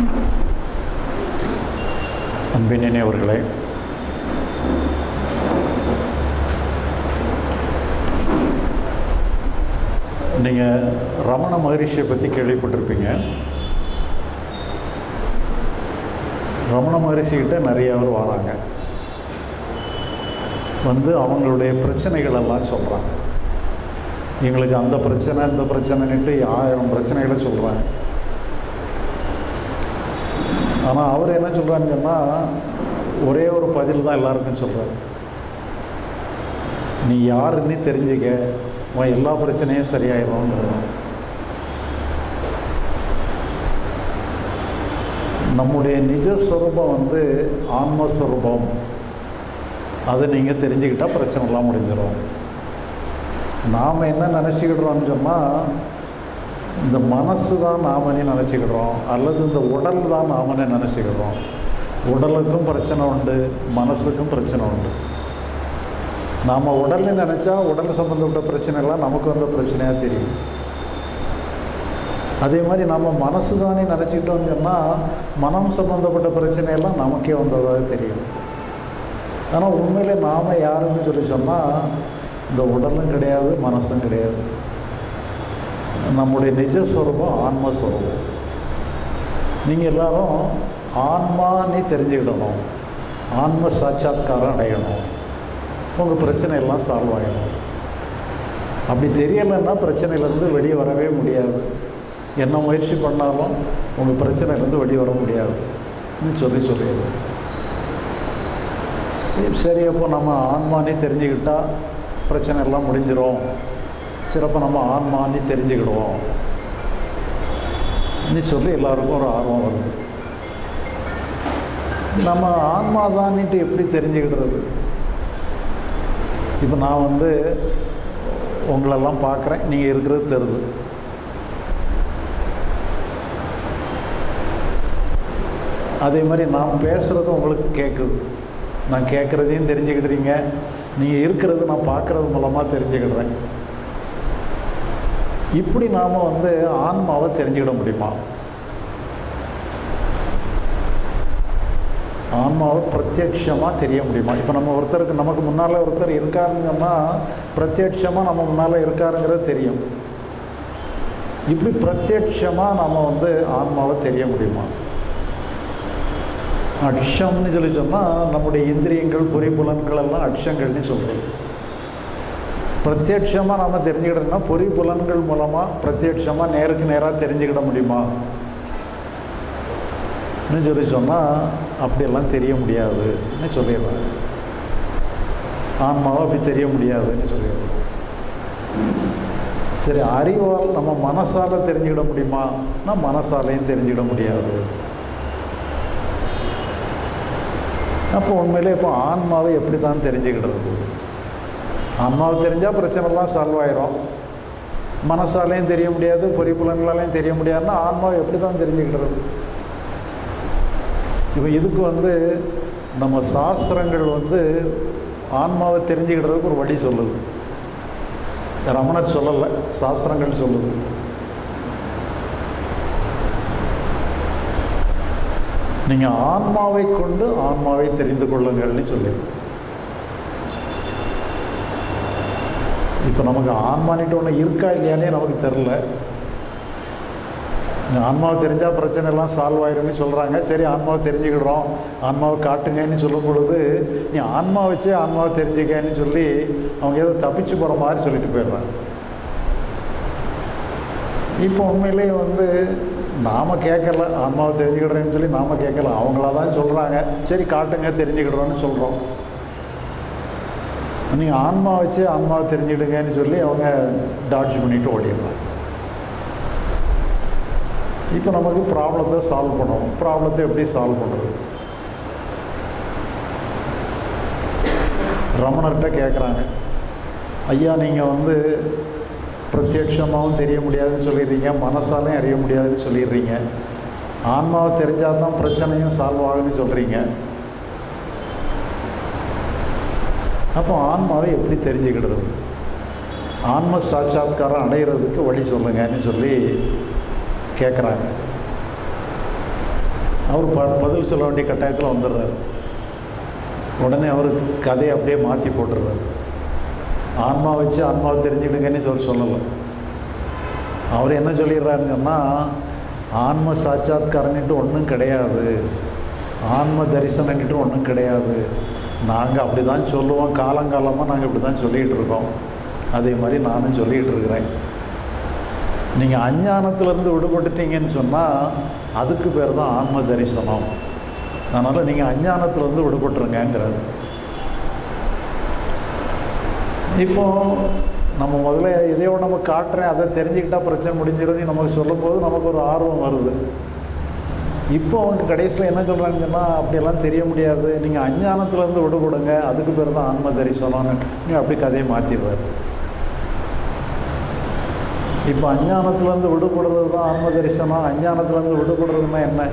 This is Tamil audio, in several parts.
அன்பினியவர்களே நீங்கள் ரமண மகரிஷியை பற்றி கேள்விப்பட்டிருப்பீங்க ரமண மகரிஷிக்கிட்ட நிறைய பேர் வராங்க வந்து அவங்களுடைய பிரச்சனைகள் எல்லாம் சொல்கிறாங்க எங்களுக்கு அந்த பிரச்சனை இந்த பிரச்சனைன்ட்டு ஆயிரம் பிரச்சனைகளை சொல்கிறாங்க ஆனால் அவர் என்ன சொல்கிறான்னு சொன்னால் ஒரே ஒரு பதில் தான் எல்லாருக்கும் சொல்கிறார் நீ யாருன்னு தெரிஞ்சுக்க உன் எல்லா பிரச்சனையும் சரியாயிடும்ன்றது நம்முடைய நிஜஸ்வரூபம் வந்து ஆன்மஸ்வரூபம் அதை நீங்கள் தெரிஞ்சுக்கிட்டால் பிரச்சனைலாம் முடிஞ்சிடும் நாம் என்ன நினச்சிக்கிடுறோம்னு சொன்னால் இந்த மனசு தான் நாமனே நினச்சிக்கிடுறோம் அல்லது இந்த உடல் தான் நாமனே நினச்சிக்கிடுறோம் உடலுக்கும் பிரச்சனை உண்டு மனசுக்கும் பிரச்சனை உண்டு நாம் உடல்னு நினச்சா உடல் சம்மந்தப்பட்ட பிரச்சனைலாம் நமக்கு வந்த பிரச்சனையாக தெரியும் அதே மாதிரி நம்ம மனசு தானே நினச்சிக்கிட்டோம்னு சொன்னால் மனம் சம்மந்தப்பட்ட பிரச்சனையெல்லாம் நமக்கே வந்ததாக தெரியும் ஆனால் உண்மையிலே நாம் யாருன்னு சொல்லி சொன்னால் இந்த உடலும் கிடையாது மனசும் கிடையாது நம்முடைய நிஜஸ்வரூபம் ஆன்மஸ்வரூபம் நீங்கள் எல்லாரும் ஆன்மானே தெரிஞ்சுக்கிடணும் ஆன்ம சாட்சாத்காரம் அடையணும் உங்கள் பிரச்சனை எல்லாம் சால்வ் ஆகிடும் அப்படி தெரியலைன்னா பிரச்சனையிலேருந்து வெளியே வரவே முடியாது என்ன முயற்சி பண்ணாலும் உங்கள் பிரச்சனையிலேருந்து வெளியே வர முடியாதுன்னு சொல்லி சொல்லிடுது சரி அப்போ நம்ம ஆன்மானே தெரிஞ்சுக்கிட்டால் பிரச்சனை எல்லாம் முடிஞ்சிடும் சிறப்பாக நம்ம ஆன்மானே தெரிஞ்சுக்கிடுவோம் நீ சொல்லி எல்லாருக்கும் ஒரு ஆர்வம் வருது நம்ம ஆன்மா தான்ட்டு எப்படி தெரிஞ்சுக்கிடுறது இப்போ நான் வந்து உங்களெல்லாம் பார்க்குறேன் நீங்கள் இருக்கிறது தெரியுது அதே மாதிரி நான் பேசுகிறது உங்களுக்கு கேட்குது நான் கேட்குறதையும் தெரிஞ்சுக்கிடுறீங்க நீங்கள் இருக்கிறது நான் பார்க்குறது மூலமாக தெரிஞ்சுக்கிடுறேன் இப்படி நாம் வந்து ஆன்மாவை தெரிஞ்சுக்கிட முடியுமா ஆன்மாவை பிரத்யட்சமாக தெரிய முடியுமா இப்போ நம்ம ஒருத்தருக்கு நமக்கு முன்னால் ஒருத்தர் இருக்காருன்னு சொன்னால் பிரத்யட்சமாக நம்ம முன்னால் இருக்காருங்கிறது தெரியும் இப்படி பிரத்யட்சமாக நம்ம வந்து ஆன்மாவை தெரிய முடியுமா அட்சம்னு சொல்லி சொன்னால் நம்முடைய இந்திரியங்கள் பொறிப்புலன்கள் எல்லாம் அட்சங்கள்னு சொல்கிறோம் பிரத்யட்சமாக நாம் தெரிஞ்சுக்கிட்டோம்னா பொறிப்புலன்கள் மூலமாக பிரத்யட்சமாக நேருக்கு நேராக தெரிஞ்சுக்கிட முடியுமா சொல்லி சொன்னால் அப்படியெல்லாம் தெரிய முடியாதுன்னு சொல்லிடுறாங்க ஆன்மாவை அப்படி தெரிய முடியாதுன்னு சொல்லிடுறாங்க சரி அறிவால் நம்ம மனசால் தெரிஞ்சுக்கிட முடியுமானா மனசாலையும் தெரிஞ்சுக்கிட முடியாது அப்போ உண்மையிலே இப்போ ஆன்மாவை எப்படி தான் தெரிஞ்சுக்கிடுறது ஆன்மாவை தெரிஞ்சால் பிரச்சனைலாம் சால்வ் ஆயிரும் மனசாலையும் தெரிய முடியாது பொறிப்புலன்களாலையும் தெரிய முடியாதுன்னா ஆன்மாவை எப்படி தான் தெரிஞ்சுக்கிடுறது இப்போ இதுக்கு வந்து நம்ம சாஸ்திரங்கள் வந்து ஆன்மாவை தெரிஞ்சுக்கிடுறதுக்கு ஒரு வழி சொல்லுது ரமணர் சொல்லலை சாஸ்திரங்கள் சொல்லுது நீங்கள் ஆன்மாவை கொண்டு ஆன்மாவை தெரிந்து கொள்ளுங்கள்னு சொல்லி இப்போ நமக்கு ஆன்மானிட்டு ஒன்று இருக்கா இல்லையானே நமக்கு தெரில ஆன்மாவை தெரிஞ்சால் பிரச்சனை எல்லாம் சால்வ் ஆயிரும்னு சொல்கிறாங்க சரி ஆன்மாவை தெரிஞ்சுக்கிடுறோம் ஆன்மாவை காட்டுங்கன்னு சொல்லும் பொழுது நீ ஆன்மா வச்சே ஆன்மாவை தெரிஞ்சுக்கன்னு சொல்லி அவங்க ஏதோ தப்பிச்சு போகிற மாதிரி சொல்லிட்டு போயிடுறாங்க இப்போ உண்மையிலே வந்து நாம் கேட்கல ஆன்மாவை தெரிஞ்சுக்கிடுறேன்னு சொல்லி நாம் கேட்கல அவங்களா தான் சொல்கிறாங்க சரி காட்டுங்க தெரிஞ்சுக்கிடுறோன்னு சொல்கிறோம் நீங்கள் ஆன்மா வச்சு ஆன்மாவை தெரிஞ்சுக்கிடுங்கன்னு சொல்லி அவங்க டாட்ஜ் பண்ணிவிட்டு ஓடிடுறாங்க இப்போ நமக்கு ப்ராப்ளத்தை சால்வ் பண்ணணும் ப்ராப்ளத்தை எப்படி சால்வ் பண்ணுறது ரமணர்கிட்ட கேட்குறாங்க ஐயா நீங்கள் வந்து பிரத்யட்சமாகவும் தெரிய முடியாதுன்னு சொல்லிடுறீங்க மனசாலையும் அறிய முடியாதுன்னு சொல்லிடுறீங்க ஆன்மாவை தெரிஞ்சால் தான் பிரச்சனையும் சால்வ் ஆகுன்னு சொல்கிறீங்க அப்போ ஆன்மாவை எப்படி தெரிஞ்சுக்கிடுறது ஆன்ம சாட்சாத்காரம் அடைகிறதுக்கு வழி சொல்லுங்கன்னு சொல்லி கேட்குறாங்க அவர் ப பதில் சொல்ல வேண்டிய கட்டாயத்தில் வந்துடுறாரு உடனே அவருக்கு கதையை அப்படியே மாற்றி போட்டுடுறாரு ஆன்மா வச்சு ஆன்மாவை தெரிஞ்சுக்கிடுங்கன்னு சொல்லி சொல்லலை அவர் என்ன சொல்லிடுறாருன்னு சொன்னால் ஆன்ம சாட்சாத்காரன்ட்டு ஒன்றும் கிடையாது ஆன்ம தரிசனன்ட்டு ஒன்றும் கிடையாது நாங்கள் அப்படி தான் சொல்லுவோம் காலங்காலமாக நாங்கள் இப்படி தான் சொல்லிகிட்டு இருக்கோம் அதே மாதிரி நானும் சொல்லிகிட்டு இருக்கிறேன் நீங்கள் அஞ்ஞானத்திலேருந்து விடுபட்டுட்டீங்கன்னு சொன்னால் அதுக்கு பேர் தான் ஆன்ம தரிசனம் அதனால் நீங்கள் அஞ்ஞானத்திலேருந்து விடுபட்டுருங்கங்கிறாரு இப்போ நம்ம முதல்ல எதையோ நம்ம காட்டுறேன் அதை தெரிஞ்சுக்கிட்டா பிரச்சனை முடிஞ்சிடும் நமக்கு சொல்லும்போது நமக்கு ஒரு ஆர்வம் வருது இப்போ அவங்க கடைசியில் என்ன சொல்கிறாங்கன்னு சொன்னால் அப்படியெல்லாம் தெரிய முடியாது நீங்கள் அஞ்ஞானத்துலேருந்து விடுபடுங்க அதுக்கு பேர் தான் ஆன்ம தரிசனம்னு நீ அப்படி கதையை மாற்றிடுவார் இப்போ அஞ்ஞானத்துலேருந்து விடுபடுறது தான் ஆன்ம தரிசனம் அஞ்ஞானத்துலேருந்து விடுபடுறதுன்னா என்ன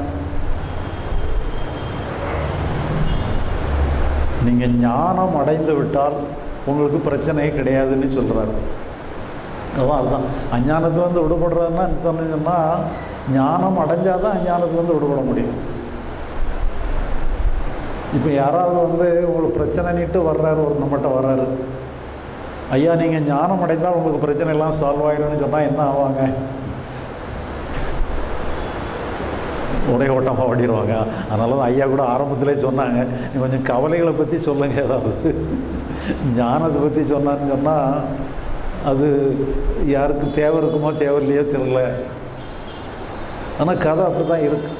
நீங்கள் ஞானம் அடைந்து விட்டால் உங்களுக்கு பிரச்சனையே கிடையாதுன்னு சொல்கிறாரு அதான் அதுதான் அஞ்ஞானத்துலேருந்து விடுபடுறதுன்னா சொன்னால் ஞானம் அடைஞ்சால் தான் அஞ்ஞானத்துலேருந்து விடுபட முடியும் இப்போ யாராவது வந்து உங்களுக்கு பிரச்சனைன்னுட்டு வர்றாரு ஒரு நம்மகிட்ட வர்றாரு ஐயா நீங்கள் ஞானம் அடைந்தால் உங்களுக்கு பிரச்சனை எல்லாம் சால்வ் ஆகிடும்னு சொன்னால் என்ன ஆவாங்க ஒரே ஓட்டமாக ஓடிடுவாங்க அதனால தான் ஐயா கூட ஆரம்பத்திலே சொன்னாங்க நீ கொஞ்சம் கவலைகளை பற்றி சொல்லுங்கள் ஏதாவது ஞானத்தை பற்றி சொன்னான்னு சொன்னால் அது யாருக்கு தேவை இருக்குமோ தேவையில்லையோ தெரியல ஆனால் கதை அப்படி தான் இருக்கு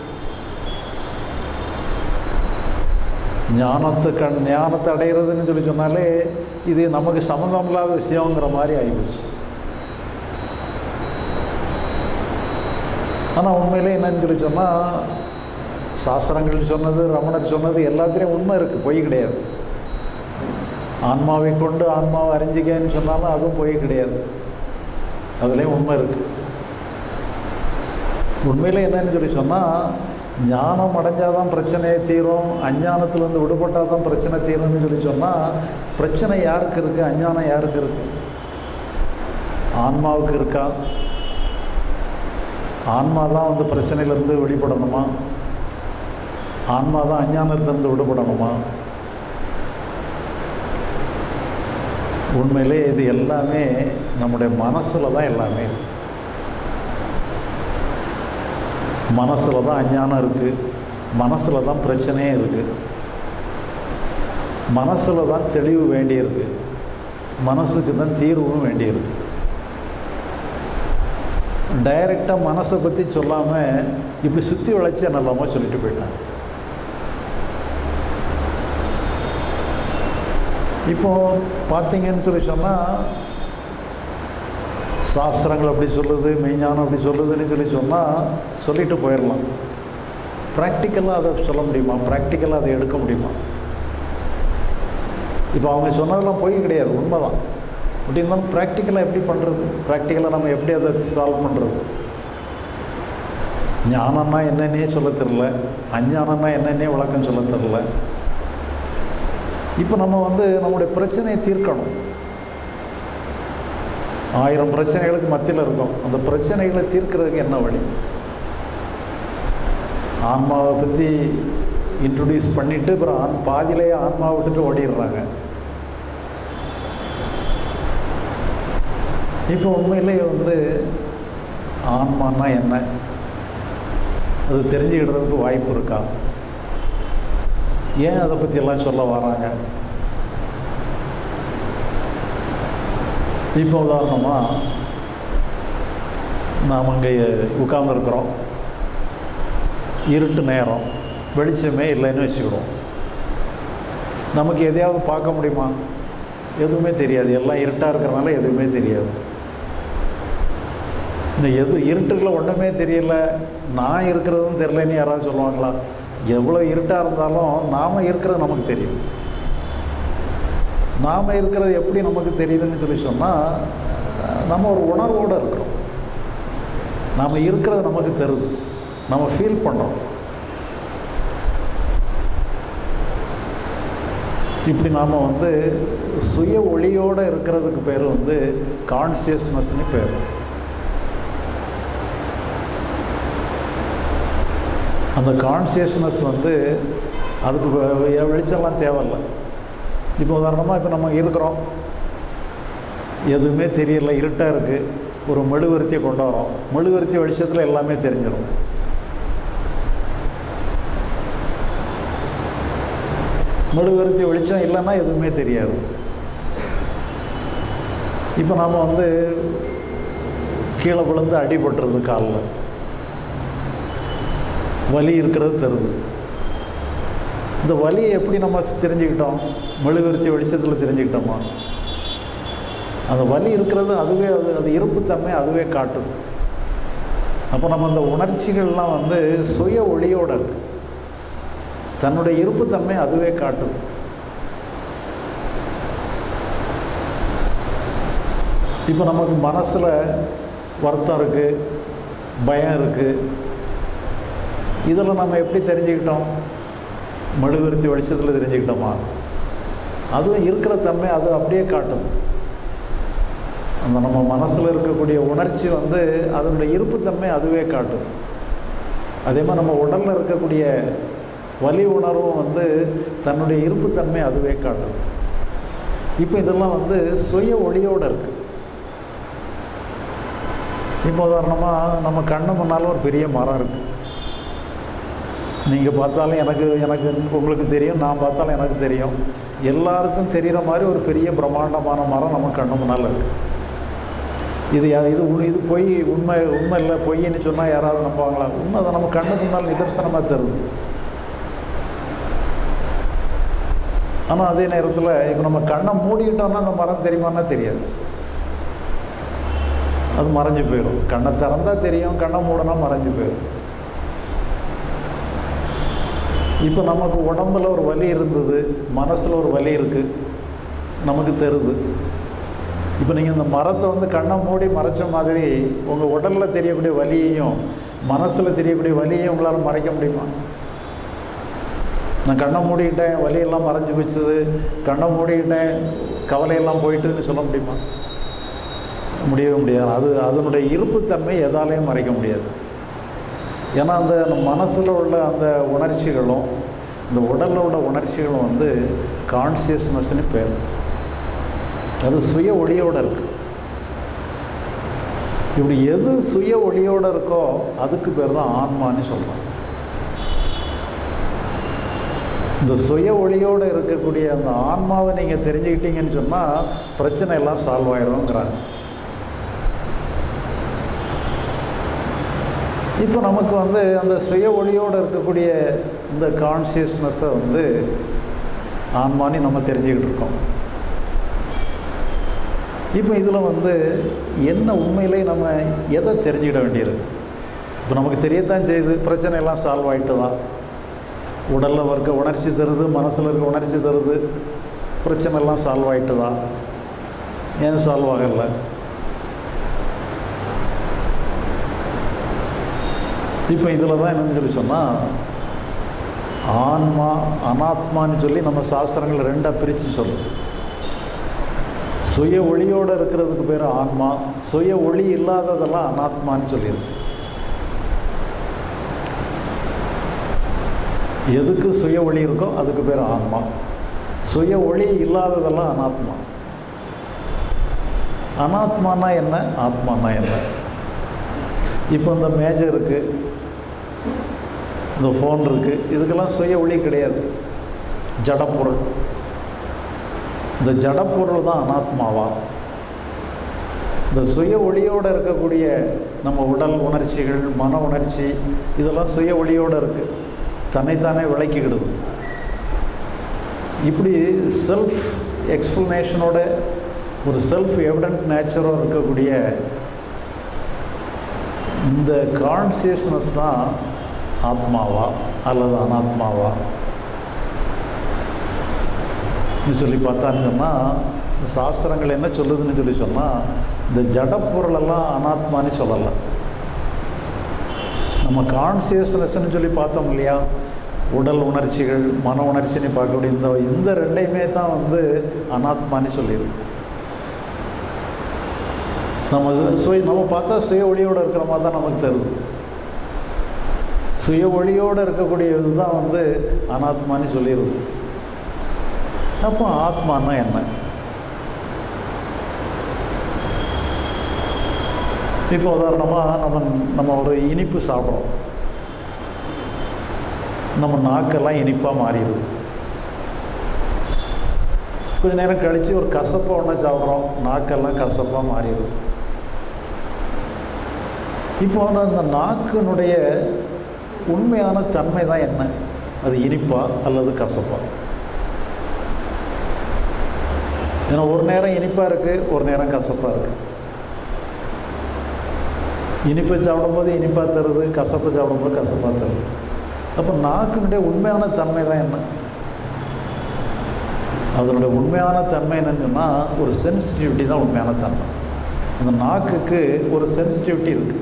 ஞானத்தை கண் ஞானத்தை அடைகிறதுன்னு சொல்லி சொன்னாலே இது நமக்கு சம்மந்தம் இல்லாத விஷயங்கிற மாதிரி ஆகிப்போச்சு ஆனால் உண்மையிலே என்னன்னு சொல்லி சொன்னால் சாஸ்திரங்கள் சொன்னது ரமணர் சொன்னது எல்லாத்துலேயும் உண்மை இருக்குது பொய் கிடையாது ஆன்மாவை கொண்டு ஆன்மாவை அறிஞ்சிக்கன்னு சொன்னாலும் அதுவும் பொய் கிடையாது அதுலேயும் உண்மை இருக்குது உண்மையில் என்னன்னு சொல்லி சொன்னால் ஞானம் அடைஞ்சால் தான் பிரச்சனையே தீரும் அஞ்ஞானத்துலேருந்து விடுபட்டால் தான் பிரச்சனை தீரும்னு சொல்லி சொன்னால் பிரச்சனை யாருக்கு இருக்குது அஞ்ஞானம் யாருக்கு இருக்குது ஆன்மாவுக்கு இருக்கா ஆன்மா தான் வந்து பிரச்சனையிலேருந்து வெளிப்படணுமா ஆன்மா தான் அஞ்ஞானத்திலேருந்து விடுபடணுமா உண்மையிலே இது எல்லாமே நம்முடைய மனசில் தான் எல்லாமே மனசில் தான் அஞ்ஞானம் இருக்குது மனசில் தான் பிரச்சனையே இருக்குது மனசில் தான் தெளிவு வேண்டியிருக்கு மனசுக்கு தான் தீர்வும் வேண்டியிருக்கு டைரெக்டாக மனசை பற்றி சொல்லாமல் இப்படி சுற்றி வளைச்சி என்னெல்லாமோ சொல்லிட்டு போயிட்டாங்க இப்போ பார்த்தீங்கன்னு சொல்லி சொன்னால் சாஸ்திரங்கள் அப்படி சொல்லுது மெய்ஞானம் அப்படி சொல்லுதுன்னு சொல்லி சொன்னால் சொல்லிட்டு போயிடலாம் ப்ராக்டிக்கலாக அதை சொல்ல முடியுமா ப்ராக்டிக்கலாக அதை எடுக்க முடியுமா இப்போ அவங்க சொன்னதெல்லாம் பொய் கிடையாது உண்மை தான் அப்படி இருந்தாலும் ப்ராக்டிக்கலாக எப்படி பண்ணுறது ப்ராக்டிக்கலாக நம்ம எப்படி அதை சால்வ் பண்ணுறது ஞானம்னா என்னன்னே சொல்ல தெரில அஞ்ஞானம்னா என்னன்னே விளக்கம் சொல்ல தெரில இப்போ நம்ம வந்து நம்முடைய பிரச்சனையை தீர்க்கணும் ஆயிரம் பிரச்சனைகளுக்கு மத்தியில் இருக்கும் அந்த பிரச்சனைகளை தீர்க்கிறதுக்கு என்ன வழி ஆன்மாவை பற்றி இன்ட்ரடியூஸ் பண்ணிவிட்டு அப்புறம் ஆன் பாதியிலேயே ஆன்மாவை விட்டுட்டு ஓடிடுறாங்க இப்போ உண்மையிலேயே வந்து ஆன்மான்னா என்ன அது தெரிஞ்சுக்கிடுறதுக்கு வாய்ப்பு இருக்கா ஏன் அதை பற்றியெல்லாம் சொல்ல வராங்க இப்போ உதாரணமாக நாம் அங்கே உட்கார்ந்துருக்குறோம் இருட்டு நேரம் வெளிச்சமே இல்லைன்னு வச்சுக்கிறோம் நமக்கு எதையாவது பார்க்க முடியுமா எதுவுமே தெரியாது எல்லாம் இருட்டாக இருக்கிறனால எதுவுமே தெரியாது இந்த எது இருட்டுக்குள்ள ஒன்றுமே தெரியல நான் இருக்கிறதும் தெரிலன்னு யாராவது சொல்லுவாங்களா எவ்வளோ இருட்டாக இருந்தாலும் நாம் இருக்கிறது நமக்கு தெரியும் நாம் இருக்கிறது எப்படி நமக்கு தெரியுதுன்னு சொல்லி சொன்னால் நம்ம ஒரு உணர்வோடு இருக்கிறோம் நாம் இருக்கிறது நமக்கு தெரியுது நம்ம ஃபீல் பண்ணுறோம் இப்படி நாம் வந்து சுய ஒளியோடு இருக்கிறதுக்கு பேர் வந்து கான்சியஸ்னஸ்னு பேர் அந்த கான்சியஸ்னஸ் வந்து அதுக்கு வெ- வெளிச்சம்லாம் தேவையில்லை இப்போ உதாரணமாக இப்போ நம்ம இருக்கிறோம் எதுவுமே தெரியல இருட்டாக இருக்குது ஒரு மெழுகுவர்த்தியை கொண்டு வரோம் மெழுகுவர்த்தி வெளிச்சத்தில் எல்லாமே தெரிஞ்சிடும் மெழுகுவர்த்தி வெளிச்சம் இல்லைன்னா எதுவுமே தெரியாது இப்போ நாம் வந்து கீழே விழுந்து அடிபட்டுறது காலில் வலி இருக்கிறது தருது இந்த வலியை எப்படி நம்ம தெரிஞ்சுக்கிட்டோம் மெழுகுவர்த்தி வெளிச்சத்தில் தெரிஞ்சுக்கிட்டோமா அந்த வலி இருக்கிறது அதுவே அது அது இருப்புத்தன்மை அதுவே காட்டுது அப்போ நம்ம அந்த உணர்ச்சிகள்லாம் வந்து சுய ஒளியோட இருக்கு தன்னுடைய இருப்புத்தன்மை அதுவே காட்டுது இப்போ நமக்கு மனசில் வருத்தம் இருக்குது பயம் இருக்குது இதெல்லாம் நம்ம எப்படி தெரிஞ்சுக்கிட்டோம் மெழுகுவர்த்தி வெளிச்சத்தில் தெரிஞ்சுக்கிட்டோமா அதுவும் இருக்கிற தன்மை அது அப்படியே காட்டும் அந்த நம்ம மனசில் இருக்கக்கூடிய உணர்ச்சி வந்து அதனுடைய இருப்புத்தன்மை அதுவே காட்டும் அதே மாதிரி நம்ம உடலில் இருக்கக்கூடிய வலி உணர்வும் வந்து தன்னுடைய இருப்புத்தன்மை அதுவே காட்டும் இப்போ இதெல்லாம் வந்து சுய ஒளியோடு இருக்குது இப்போ உதாரணமாக நம்ம கண்ணு முன்னால் ஒரு பெரிய மரம் இருக்குது நீங்கள் பார்த்தாலும் எனக்கு எனக்கு உங்களுக்கு தெரியும் நான் பார்த்தாலும் எனக்கு தெரியும் எல்லாருக்கும் தெரிகிற மாதிரி ஒரு பெரிய பிரம்மாண்டமான மரம் நம்ம கண்ணு முன்னால் இருக்குது இது யா- இது உண்- இது பொய் உண்மை உண்மை இல்லை பொய்ன்னு சொன்னால் யாராவது நம்புவாங்களா உண்மை அதை நம்ம கண்ணுக்கு முன்னால் நிதர்சனமாக தருது ஆனால் அதே நேரத்தில் இப்போ நம்ம கண்ணை மூடிக்கிட்டோம்னா அந்த மரம் தெரியுமான்னா தெரியாது அது மறைஞ்சு போயிடும் கண்ணை திறந்தா தெரியும் கண்ணை மூடனா மறைஞ்சு போயிடும் இப்போ நமக்கு உடம்புல ஒரு வலி இருந்தது மனசில் ஒரு வலி இருக்குது நமக்கு தெரியுது இப்போ நீங்கள் இந்த மரத்தை வந்து கண்ணை மூடி மறைச்ச மாதிரி உங்கள் உடலில் தெரியக்கூடிய வலியையும் மனசில் தெரியக்கூடிய வலியையும் உங்களால் மறைக்க முடியுமா நான் கண்ணை மூடிக்கிட்டேன் வலியெல்லாம் மறைஞ்சு போச்சுது கண்ணை மூடிக்கிட்டேன் கவலையெல்லாம் போயிட்டுன்னு சொல்ல முடியுமா முடியவே முடியாது அது அதனுடைய இருப்புத்தன்மை எதாலையும் மறைக்க முடியாது ஏன்னா அந்த மனசில் உள்ள அந்த உணர்ச்சிகளும் இந்த உடலில் உள்ள உணர்ச்சிகளும் வந்து கான்சியஸ்னஸ்னு பேர் அது சுய ஒளியோடு இருக்கு இப்படி எது சுய ஒளியோடு இருக்கோ அதுக்கு பேர் தான் ஆன்மான்னு சொல்கிறோம் இந்த சுய ஒளியோடு இருக்கக்கூடிய அந்த ஆன்மாவை நீங்கள் தெரிஞ்சுக்கிட்டீங்கன்னு சொன்னால் பிரச்சனை எல்லாம் சால்வ் ஆயிரும்ங்கிறாங்க இப்போ நமக்கு வந்து அந்த சுய ஒளியோடு இருக்கக்கூடிய இந்த கான்சியஸ்னஸை வந்து ஆன்மானி நம்ம தெரிஞ்சுக்கிட்டு இருக்கோம் இப்போ இதில் வந்து என்ன உண்மையிலே நம்ம எதை தெரிஞ்சுக்கிட வேண்டியது இப்போ நமக்கு தெரியத்தான் செய்யுது பிரச்சனை எல்லாம் சால்வ் ஆகிட்டு தான் உடலில் இருக்க உணர்ச்சி தருது மனசில் இருக்க உணர்ச்சி தருது பிரச்சனை எல்லாம் சால்வ் ஆகிட்டு தான் ஏன் சால்வ் ஆகலை இப்போ இதில் தான் என்னன்னு சொல்லி சொன்னால் ஆன்மா அனாத்மான்னு சொல்லி நம்ம சாஸ்திரங்கள் ரெண்டாக பிரித்து சொல்லுது சுய ஒளியோடு இருக்கிறதுக்கு பேர் ஆன்மா சுய ஒளி இல்லாததெல்லாம் அனாத்மான்னு சொல்லியிருக்கு எதுக்கு சுய ஒளி இருக்கோ அதுக்கு பேர் ஆன்மா சுய ஒளி இல்லாததெல்லாம் அனாத்மா அனாத்மானா என்ன ஆத்மானா என்ன இப்போ இந்த மேஜர் இருக்குது இந்த ஃபோன் இருக்குது இதுக்கெல்லாம் சுய ஒளி கிடையாது ஜடப்பொருள் இந்த ஜடப்பொருள் தான் அனாத்மாவா இந்த சுய ஒளியோடு இருக்கக்கூடிய நம்ம உடல் உணர்ச்சிகள் மன உணர்ச்சி இதெல்லாம் சுய ஒளியோடு இருக்குது தன்னைத்தானே விளக்கிக்கிடுது இப்படி செல்ஃப் எக்ஸ்ப்ளனேஷனோட ஒரு செல்ஃப் எவிடன்ட் நேச்சரோடு இருக்கக்கூடிய இந்த கான்சியஸ்னஸ் தான் ஆத்மாவா அல்லது அனாத்மாவா சொல்லி பார்த்தான்னு சொன்னால் சாஸ்திரங்கள் என்ன சொல்லுதுன்னு சொல்லி சொன்னால் இந்த ஜடப்பொருளெல்லாம் அனாத்மான்னு சொல்லலை நம்ம கான்சியஸ்னஸ்ன்னு சொல்லி பார்த்தோம் இல்லையா உடல் உணர்ச்சிகள் மன உணர்ச்சின்னு பார்க்கக்கூடிய இந்த இந்த ரெண்டையுமே தான் வந்து அனாத்மான்னு சொல்லியிருக்கு நம்ம சுய நம்ம பார்த்தா சுய ஒளியோடு இருக்கிற மாதிரி தான் நமக்கு தருது சுய ஒளியோடு இருக்கக்கூடிய இதுதான் வந்து அனாத்மான்னு சொல்லிடுது அப்போ ஆத்மானா என்ன இப்போ உதாரணமாக நம்ம நம்ம ஒரு இனிப்பு சாப்பிட்றோம் நம்ம நாக்கெல்லாம் இனிப்பாக மாறிடுது கொஞ்ச நேரம் கழித்து ஒரு கசப்பை ஒன்று சாப்பிட்றோம் நாக்கெல்லாம் கசப்பாக மாறிடுது இப்போ அந்த நாக்கினுடைய உண்மையான தன்மை தான் என்ன அது இனிப்பா அல்லது கசப்பா ஏன்னா ஒரு நேரம் இனிப்பாக இருக்குது ஒரு நேரம் கசப்பாக இருக்குது இனிப்பை சாப்பிடும்போது இனிப்பாக தருது கசப்பை சாப்பிடும்போது கசப்பாக தருது அப்போ நாக்கினுடைய உண்மையான தன்மை தான் என்ன அதனுடைய உண்மையான தன்மை என்னன்னு சொன்னால் ஒரு சென்சிட்டிவிட்டி தான் உண்மையான தன்மை அந்த நாக்குக்கு ஒரு சென்சிட்டிவிட்டி இருக்குது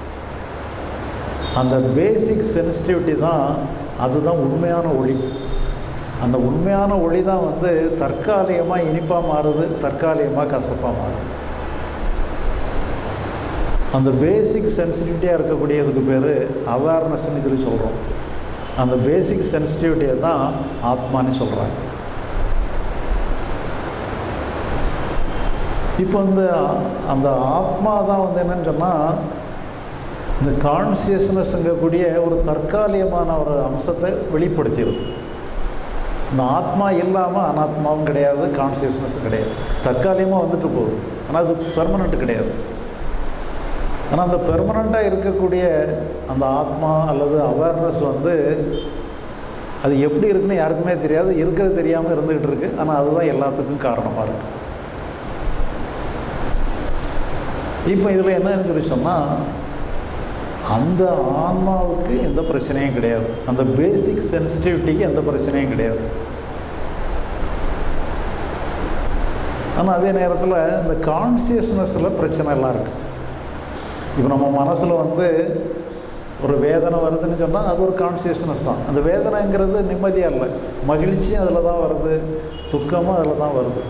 அந்த பேசிக் சென்சிட்டிவிட்டி தான் அதுதான் உண்மையான ஒளி அந்த உண்மையான ஒளி தான் வந்து தற்காலிகமாக இனிப்பாக மாறுது தற்காலிகமாக கசப்பாக மாறுது அந்த பேசிக் சென்சிட்டிவிட்டியாக இருக்கக்கூடியதுக்கு பேர் அவேர்னஸ்ன்னு சொல்லி சொல்கிறோம் அந்த பேசிக் சென்சிட்டிவிட்டியை தான் ஆத்மான்னு சொல்கிறாங்க இப்போ இந்த அந்த ஆத்மா தான் வந்து என்னன்னு சொன்னால் இந்த கான்சியஸ்னஸ்ங்கக்கூடிய ஒரு தற்காலிகமான ஒரு அம்சத்தை வெளிப்படுத்திடுது இந்த ஆத்மா இல்லாமல் அனாத்மாவும் கிடையாது கான்சியஸ்னஸும் கிடையாது தற்காலிகமாக வந்துட்டு போகுது ஆனால் அது பெர்மனண்ட் கிடையாது ஆனால் அந்த பெர்மனண்ட்டாக இருக்கக்கூடிய அந்த ஆத்மா அல்லது அவேர்னஸ் வந்து அது எப்படி இருக்குன்னு யாருக்குமே தெரியாது இருக்கிறது தெரியாமல் இருந்துகிட்டு இருக்கு ஆனால் அதுதான் எல்லாத்துக்கும் காரணமாக இருக்கு இப்போ இதில் என்னன்னு சொல்லி சொன்னால் அந்த ஆன்மாவுக்கு எந்த பிரச்சனையும் கிடையாது அந்த பேசிக் சென்சிட்டிவிட்டிக்கு எந்த பிரச்சனையும் கிடையாது ஆனால் அதே நேரத்தில் இந்த கான்சியஸ்னஸில் பிரச்சனை எல்லாம் இருக்குது இப்போ நம்ம மனசில் வந்து ஒரு வேதனை வருதுன்னு சொன்னால் அது ஒரு கான்சியஸ்னஸ் தான் அந்த வேதனைங்கிறது நிம்மதியாக இல்லை மகிழ்ச்சியும் அதில் தான் வருது துக்கமும் அதில் தான் வருது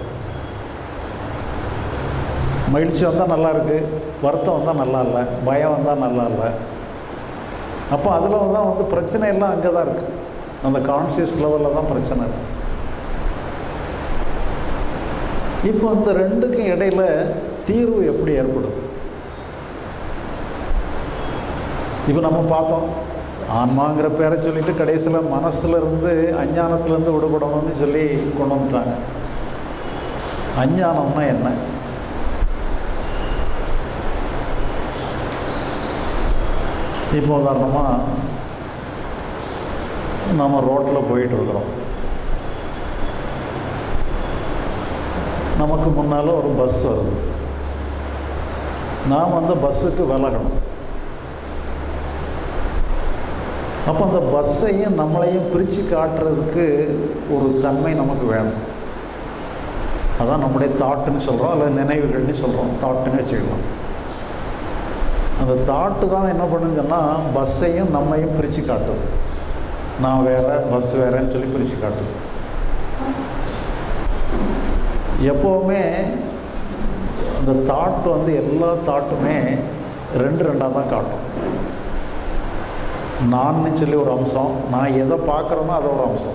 மகிழ்ச்சி வந்தால் நல்லா இருக்குது வருத்தம் வந்தால் நல்லா இல்லை பயம் வந்தால் நல்லா இல்லை அப்போ அதில் தான் வந்து பிரச்சனை எல்லாம் அங்கே தான் இருக்குது அந்த கான்சியஸ் லெவலில் தான் பிரச்சனை இருக்கு இப்போ இந்த ரெண்டுக்கும் இடையில தீர்வு எப்படி ஏற்படும் இப்போ நம்ம பார்த்தோம் ஆன்மாங்கிற பேரை சொல்லிட்டு கடைசியில் மனசுல இருந்து அஞ்ஞானத்துலேருந்து விடுபடணும்னு சொல்லி கொண்டு வந்துட்டாங்க அஞ்ஞானம்னா என்ன இப்போ உதாரணமாக நம்ம ரோட்டில் போயிட்டுருக்குறோம் நமக்கு முன்னால் ஒரு பஸ் வருது நாம் அந்த பஸ்ஸுக்கு விலகணும் அப்போ அந்த பஸ்ஸையும் நம்மளையும் பிரித்து காட்டுறதுக்கு ஒரு தன்மை நமக்கு வேணும் அதான் நம்முடைய தாட்டுன்னு சொல்கிறோம் அல்லது நினைவுகள்னு சொல்கிறோம் தாட்டுன்னு வச்சுக்கலாம் அந்த தாட்டு தான் என்ன பண்ணுன்னு சொன்னால் பஸ்ஸையும் நம்மையும் பிரித்து காட்டுது நான் வேறு பஸ் வேறேன்னு சொல்லி பிரித்து காட்டுது எப்போவுமே அந்த தாட் வந்து எல்லா தாட்டுமே ரெண்டு ரெண்டாக தான் காட்டும் நான்னு சொல்லி ஒரு அம்சம் நான் எதை பார்க்குறேனோ அது ஒரு அம்சம்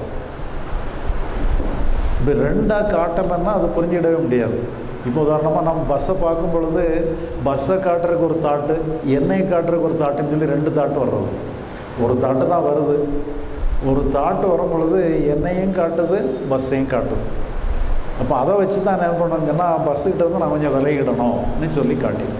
இப்படி ரெண்டாக காட்டலைன்னா அது புரிஞ்சிடவே முடியாது இப்போ உதாரணமாக நம்ம பஸ்ஸை பார்க்கும் பொழுது பஸ்ஸை காட்டுறதுக்கு ஒரு தாட்டு எண்ணெய் காட்டுறதுக்கு ஒரு தாட்டுன்னு சொல்லி ரெண்டு தாட்டு வர்றது ஒரு தாட்டு தான் வருது ஒரு தாட்டு வரும் பொழுது எண்ணெயும் காட்டுது பஸ்ஸையும் காட்டுது அப்போ அதை வச்சு தான் என்ன பண்ணணுங்கன்னா பஸ்ஸுக்கிட்ட இருந்து நான் கொஞ்சம் விலகிடணும்னு சொல்லி காட்டிடும்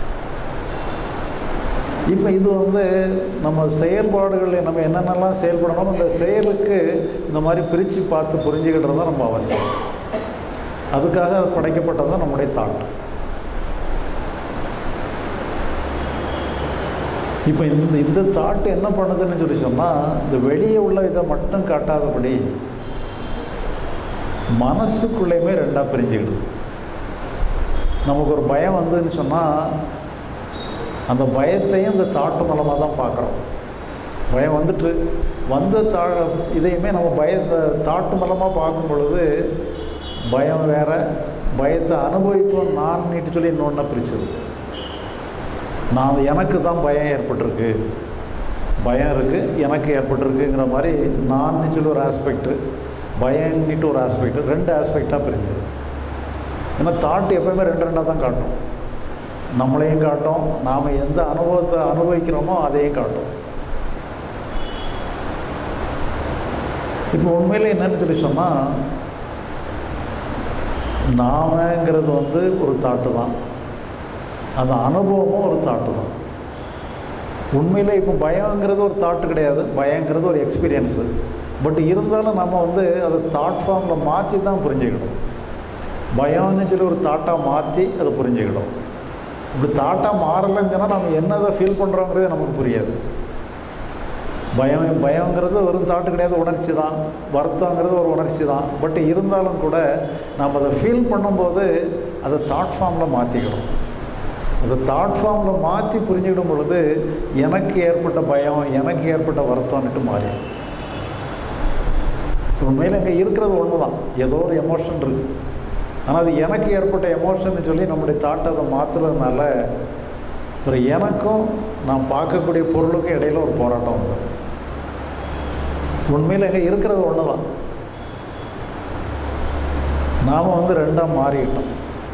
இப்போ இது வந்து நம்ம செயல்பாடுகளில் நம்ம என்னென்னலாம் செயல்படணும் அந்த செயலுக்கு இந்த மாதிரி பிரித்து பார்த்து புரிஞ்சுக்கிட்டது தான் நம்ம அவசியம் அதுக்காக படைக்கப்பட்டது தான் நம்முடைய தாட் இப்போ இந்த இந்த தாட்டு என்ன பண்ணுதுன்னு சொல்லி சொன்னால் இந்த வெளியே உள்ள இதை மட்டும் காட்டாதபடி மனசுக்குள்ளேயுமே ரெண்டாக பிரிஞ்சுக்கிடுது நமக்கு ஒரு பயம் வந்ததுன்னு சொன்னால் அந்த பயத்தையும் இந்த தாட்டு மூலமாக தான் பார்க்குறோம் பயம் வந்துட்டு வந்த தா இதையுமே நம்ம பய தாட்டு மூலமாக பார்க்கும் பொழுது பயம் வேற பயத்தை அனுபவிப்போம் நான் நீட்டு சொல்லி இன்னொன்று பிரிச்சது நான் எனக்கு தான் பயம் ஏற்பட்டிருக்கு பயம் இருக்குது எனக்கு ஏற்பட்டிருக்குங்கிற மாதிரி நான் சொல்லி ஒரு ஆஸ்பெக்ட்டு பயம்னிட்டு ஒரு ஆஸ்பெக்ட் ரெண்டு ஆஸ்பெக்டாக பிரிஞ்சுது ஏன்னா தாட் எப்போயுமே ரெண்டு ரெண்டாக தான் காட்டும் நம்மளையும் காட்டும் நாம் எந்த அனுபவத்தை அனுபவிக்கிறோமோ அதையும் காட்டும் இப்போ உண்மையில் என்னன்னு சொல்லி சொன்னால் நாமங்கிறது வந்து ஒரு தாட்டு தான் அந்த அனுபவமும் ஒரு தாட்டு தான் உண்மையில் இப்போ பயங்கிறது ஒரு தாட்டு கிடையாது பயங்கிறது ஒரு எக்ஸ்பீரியன்ஸு பட் இருந்தாலும் நம்ம வந்து அதை தாட் ஃபார்மில் மாற்றி தான் புரிஞ்சுக்கணும் பயம்னு சொல்லி ஒரு தாட்டாக மாற்றி அதை புரிஞ்சுக்கிடும் இப்படி தாட்டாக மாறலைன்னு சொன்னால் நம்ம என்னதை ஃபீல் பண்ணுறோங்கிறது நமக்கு புரியாது பயம் பயங்கிறது வெறும் தாட்டு கிடையாது உணர்ச்சி தான் வருத்தங்கிறது ஒரு உணர்ச்சி தான் பட் இருந்தாலும் கூட நம்ம அதை ஃபீல் பண்ணும்போது அதை தாட் ஃபார்மில் மாற்றிக்கணும் அதை தாட் ஃபார்மில் மாற்றி புரிஞ்சுக்கிடும் பொழுது எனக்கு ஏற்பட்ட பயம் எனக்கு ஏற்பட்ட வருத்தம்னுட்டு மாறி உண்மையில் அங்கே இருக்கிறது ஒன்று தான் ஏதோ ஒரு எமோஷன் இருக்குது ஆனால் அது எனக்கு ஏற்பட்ட எமோஷன் சொல்லி நம்முடைய தாட்டை அதை மாற்றுறதுனால ஒரு எனக்கும் நான் பார்க்கக்கூடிய பொருளுக்கும் இடையில ஒரு போராட்டம் உண்டு உண்மையில் அங்கே இருக்கிறது ஒன்று தான் நாம் வந்து ரெண்டாக மாறிக்கிட்டோம்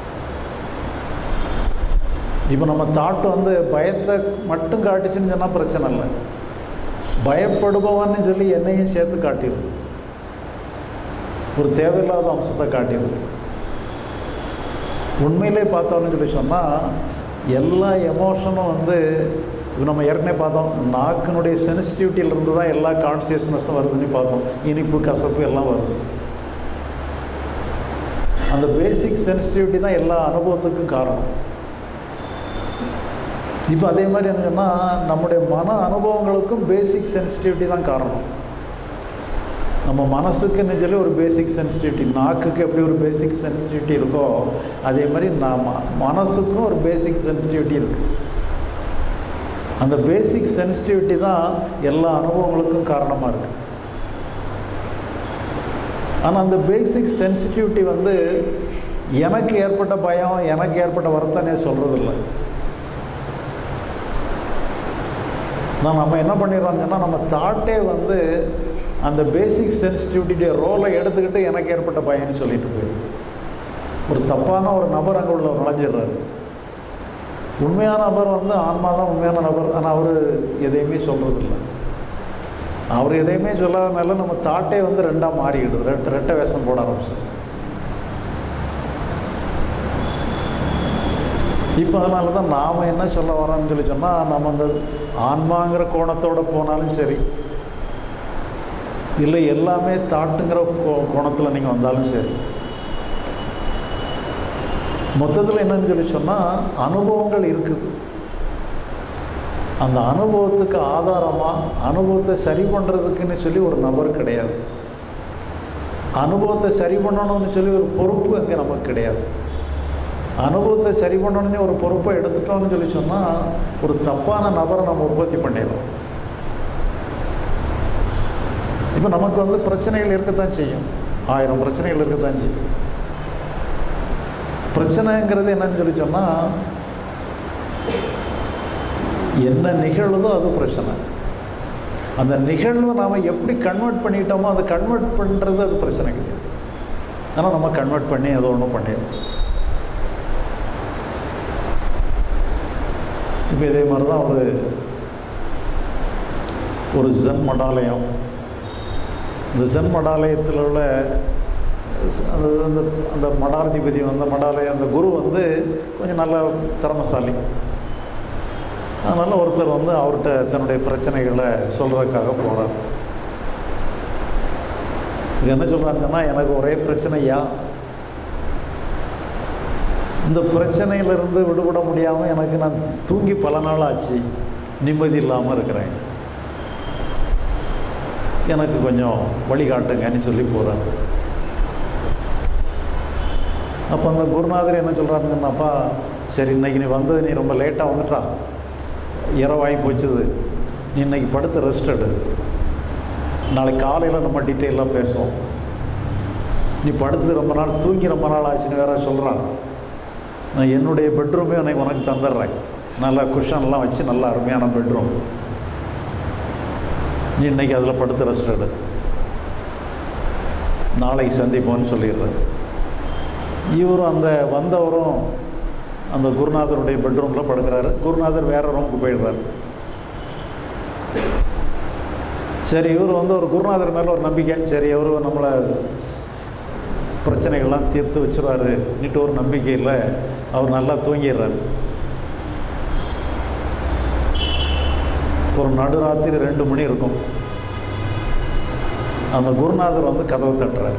இப்போ நம்ம தாட்டு வந்து பயத்தை மட்டும் காட்டுச்சுன்னு சொன்னால் பிரச்சனை இல்லை பயப்படுபவன்னு சொல்லி என்னையும் சேர்த்து காட்டிடுது ஒரு தேவையில்லாத அம்சத்தை காட்டிடுது உண்மையிலே பார்த்தோம்னு சொல்லி சொன்னால் எல்லா எமோஷனும் வந்து இப்போ நம்ம ஏற்கனவே பார்த்தோம் நாக்கினுடைய சென்சிட்டிவிட்டியிலிருந்து தான் எல்லா கான்சியஸ்னஸும் வருதுன்னு பார்த்தோம் இனிப்பு கசப்பு எல்லாம் வருது அந்த பேசிக் சென்சிட்டிவிட்டி தான் எல்லா அனுபவத்துக்கும் காரணம் இப்போ அதே மாதிரி என்ன சொன்னால் நம்முடைய மன அனுபவங்களுக்கும் பேசிக் சென்சிட்டிவிட்டி தான் காரணம் நம்ம மனசுக்குன்னு சொல்லி ஒரு பேசிக் சென்சிட்டிவிட்டி நாக்குக்கு எப்படி ஒரு பேசிக் சென்சிட்டிவிட்டி இருக்கோ அதே மாதிரி நாம் மனசுக்கும் ஒரு பேசிக் சென்சிட்டிவிட்டி இருக்குது அந்த பேசிக் சென்சிட்டிவிட்டி தான் எல்லா அனுபவங்களுக்கும் காரணமாக இருக்குது ஆனால் அந்த பேசிக் சென்சிட்டிவிட்டி வந்து எனக்கு ஏற்பட்ட பயம் எனக்கு ஏற்பட்ட வருத்தனே சொல்கிறதில்ல நான் நம்ம என்ன பண்ணிடுறோம்னா நம்ம தாட்டே வந்து அந்த பேசிக் சென்சிட்டிவிட்டியுடைய ரோலை எடுத்துக்கிட்டு எனக்கு ஏற்பட்ட பயன்னு சொல்லிட்டு போயிடும் ஒரு தப்பான ஒரு நபர் அங்கே உள்ள நுழைஞ்சிடுறாரு உண்மையான நபர் வந்து ஆன்மா தான் உண்மையான நபர் ஆனால் அவர் எதையுமே சொல்கிறதில்ல அவர் எதையுமே சொல்லாதனால நம்ம தாட்டே வந்து ரெண்டாக மாறிக்கிடுது ரெட்ட ரெட்டை வேஷம் போட ஆரம்பிச்சு இப்போ அதனால தான் நாம் என்ன சொல்ல வரோம்னு சொல்லி சொன்னால் நம்ம அந்த ஆன்மாங்கிற கோணத்தோடு போனாலும் சரி இல்லை எல்லாமே தாட்டுங்கிற கோணத்தில் நீங்கள் வந்தாலும் சரி மொத்தத்தில் என்னன்னு சொல்லி சொன்னால் அனுபவங்கள் இருக்குது அந்த அனுபவத்துக்கு ஆதாரமாக அனுபவத்தை சரி பண்ணுறதுக்குன்னு சொல்லி ஒரு நபர் கிடையாது அனுபவத்தை சரி பண்ணணும்னு சொல்லி ஒரு பொறுப்பு அங்கே நமக்கு கிடையாது அனுபவத்தை சரி பண்ணணும்னு ஒரு பொறுப்பை எடுத்துட்டோம்னு சொல்லி சொன்னால் ஒரு தப்பான நபரை நம்ம உற்பத்தி பண்ணிடலாம் இப்போ நமக்கு வந்து பிரச்சனைகள் இருக்கத்தான் செய்யும் ஆயிரம் பிரச்சனைகள் இருக்கத்தான் செய்யும் பிரச்சனைங்கிறது என்னன்னு சொல்லி சொன்னால் என்ன நிகழ்வுதோ அது பிரச்சனை அந்த நிகழ்வை நாம் எப்படி கன்வெர்ட் பண்ணிட்டோமோ அதை கன்வெர்ட் பண்ணுறது அது பிரச்சனை கிடையாது ஆனால் நம்ம கன்வெர்ட் பண்ணி ஏதோ ஒன்று பண்ணிடுறோம் இப்போ இதே மாதிரி தான் ஒரு ஒரு ஜென் மடாலயம் இந்த ஜென் மடாலயத்தில் உள்ள அது அந்த அந்த மடாதிபதி வந்து மடாலயம் அந்த குரு வந்து கொஞ்சம் நல்ல திறமசாலி அதனால் ஒருத்தர் வந்து அவர்கிட்ட தன்னுடைய பிரச்சனைகளை சொல்கிறதுக்காக போகிறார் இது என்ன சொல்கிறாங்கன்னா எனக்கு ஒரே பிரச்சனையா இந்த பிரச்சனையிலிருந்து விடுபட முடியாமல் எனக்கு நான் தூங்கி பல நாள் ஆச்சு நிம்மதி இல்லாமல் இருக்கிறேன் எனக்கு கொஞ்சம் வழிகாட்டுங்கன்னு சொல்லி போகிறேன் அப்போ அந்த குருநாதர் என்ன சொல்கிறாருங்கன்னாப்பா சரி இன்னைக்கு நீ வந்தது நீ ரொம்ப லேட்டாக வந்துட்டா இரவாகி போச்சுது நீ இன்னைக்கு படுத்து ரெஸ்ட் எடு நாளைக்கு காலையில் நம்ம டீட்டெயிலாக பேசுவோம் நீ படுத்து ரொம்ப நாள் தூங்கி ரொம்ப நாள் ஆச்சுன்னு வேற சொல்கிறான் நான் என்னுடைய பெட்ரூமே உனக்கு உனக்கு தந்துடுறேன் நல்லா குஷன்லாம் வச்சு நல்லா அருமையான பெட்ரூம் நீ இன்னைக்கு அதில் படுத்து ரெஸ்ட் எடு நாளைக்கு சந்திப்போம்னு சொல்லிடுறாரு இவரும் அந்த வந்தவரும் அந்த குருநாதருடைய பெட்ரூமில் படுக்கிறாரு குருநாதர் வேற ரூமுக்கு போயிடுறாரு சரி இவர் வந்து ஒரு குருநாதர் மேலே ஒரு நம்பிக்கை சரி இவர் நம்மளை பிரச்சனைகள்லாம் தீர்த்து வச்சுருவாரு நீட்டு ஒரு நம்பிக்கையில் அவர் நல்லா தூங்கிடுறாரு ஒரு நடுராத்திரி ரெண்டு மணி இருக்கும் அந்த குருநாதர் வந்து கதவை தட்டுறாரு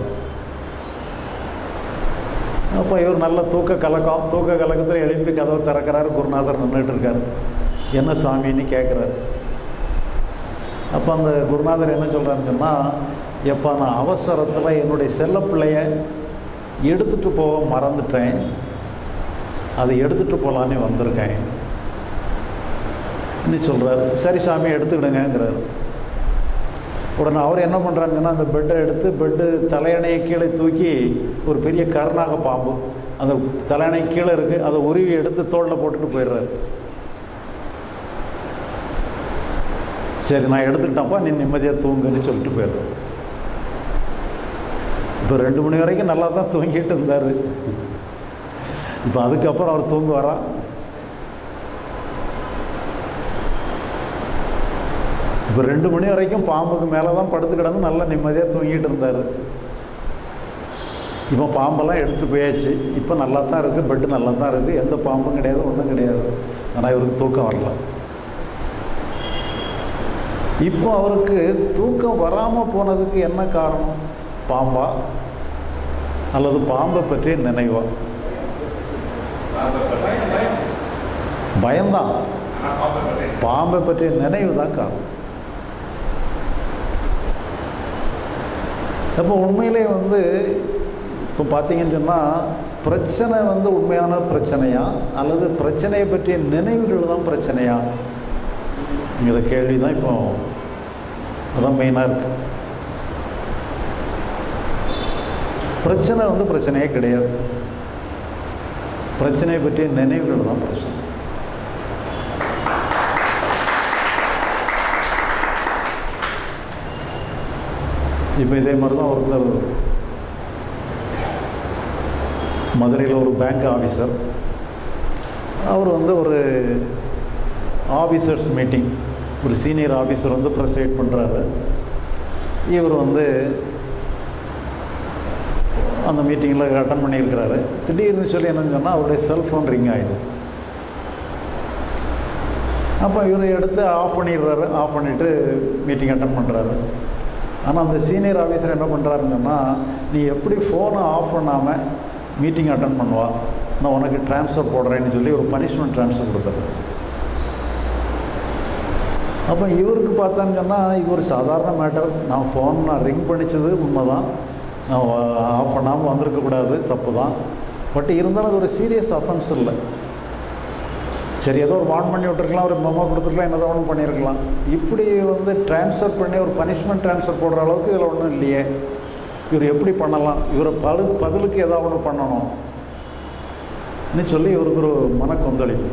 அப்போ இவர் நல்ல தூக்க கலக்கம் தூக்க கலக்கத்தில் எழுப்பி கதவை திறக்கிறாரு குருநாதர் நின்றுட்டு இருக்காரு என்ன சாமின்னு கேட்குறாரு அப்போ அந்த குருநாதர் என்ன சொல்கிறாருன்னு சொன்னால் எப்போ நான் அவசரத்தில் என்னுடைய செல்ல பிள்ளைய எடுத்துகிட்டு போக மறந்துட்டேன் அதை எடுத்துகிட்டு போகலான்னு வந்திருக்கேன் இன்னும் சொல்கிறார் சரி சாமி எடுத்துக்கிடுங்கிறார் உடனே அவர் என்ன பண்ணுறாங்கன்னா அந்த பெட்டை எடுத்து பெட்டு தலையணையை கீழே தூக்கி ஒரு பெரிய கருணாக பாம்பு அந்த தலையணை கீழே இருக்குது அதை உருவி எடுத்து தோளில் போட்டுட்டு போயிடுறாரு சரி நான் எடுத்துக்கிட்டப்பா நீ நிம்மதியாக தூங்குன்னு சொல்லிட்டு போயிடுறேன் இப்போ ரெண்டு மணி வரைக்கும் நல்லா தான் தூங்கிட்டு இருந்தார் இப்போ அதுக்கப்புறம் அவர் தூங்க வரா இப்போ ரெண்டு மணி வரைக்கும் பாம்புக்கு மேலே தான் படுத்து கிடந்து நல்லா நிம்மதியாக தூங்கிட்டு இருந்தார் இப்போ பாம்பெல்லாம் எடுத்துகிட்டு போயாச்சு இப்போ நல்லா தான் இருக்குது பெட்டு நல்லா தான் இருக்குது எந்த பாம்பும் கிடையாது ஒன்றும் கிடையாது ஆனால் இவருக்கு தூக்கம் வரல இப்போ அவருக்கு தூக்கம் வராமல் போனதுக்கு என்ன காரணம் பாம்பா அல்லது பாம்பை பற்றிய நினைவா பயம்தான் பாம்பை பற்றிய நினைவு தான் காரணம் அப்போ உண்மையிலே வந்து இப்போ பார்த்தீங்கன்னு சொன்னால் பிரச்சனை வந்து உண்மையான பிரச்சனையா அல்லது பிரச்சனையை பற்றிய நினைவுகள் தான் பிரச்சனையா ங்கிற கேள்வி தான் இப்போ அதான் மெயினாக இருக்கு பிரச்சனை வந்து பிரச்சனையே கிடையாது பிரச்சனையை பற்றிய நினைவுகள் தான் பிரச்சனை இப்போ இதே மாதிரி தான் ஒருத்தர் மதுரையில் ஒரு பேங்க் ஆஃபீஸர் அவர் வந்து ஒரு ஆஃபீஸர்ஸ் மீட்டிங் ஒரு சீனியர் ஆஃபீஸர் வந்து ப்ரெசைட் பண்ணுறாரு இவர் வந்து அந்த மீட்டிங்கில் அட்டன் பண்ணியிருக்கிறாரு திடீர்னு சொல்லி என்னன்னு சொன்னால் அவருடைய செல்ஃபோன் ரிங் ஆகிடும் அப்போ இவர் எடுத்து ஆஃப் பண்ணிடுறாரு ஆஃப் பண்ணிவிட்டு மீட்டிங் அட்டன் பண்ணுறாரு ஆனால் அந்த சீனியர் ஆஃபீஸர் என்ன பண்ணுறாருன்னு சொன்னால் நீ எப்படி ஃபோனை ஆஃப் பண்ணாமல் மீட்டிங் அட்டன் பண்ணுவா நான் உனக்கு ட்ரான்ஸ்ஃபர் போடுறேன்னு சொல்லி ஒரு பனிஷ்மெண்ட் ட்ரான்ஸ்ஃபர் கொடுத்தாரு அப்போ இவருக்கு பார்த்தான்னு சொன்னால் இது ஒரு சாதாரண மேட்டர் நான் ஃபோன் நான் ரிங் பண்ணிச்சது உண்மை தான் நான் ஆஃப் பண்ணாமல் வந்திருக்கக்கூடாது தப்பு தான் பட் இருந்தாலும் அது ஒரு சீரியஸ் அஃபென்ஸ் இல்லை சரி ஏதோ ஒரு வார்ன் பண்ணி விட்டுருக்கலாம் ஒரு மெமோ கொடுத்துருக்கலாம் என்ன ஒன்றும் பண்ணியிருக்கலாம் இப்படி வந்து ட்ரான்ஸ்ஃபர் பண்ணி ஒரு பனிஷ்மெண்ட் ட்ரான்ஸ்ஃபர் போடுற அளவுக்கு இதில் ஒன்றும் இல்லையே இவர் எப்படி பண்ணலாம் இவரை பழு பதிலுக்கு ஏதாவது ஒன்று பண்ணணும் ன்னு சொல்லி இவருக்கு ஒரு மனக்கொந்தளிப்பு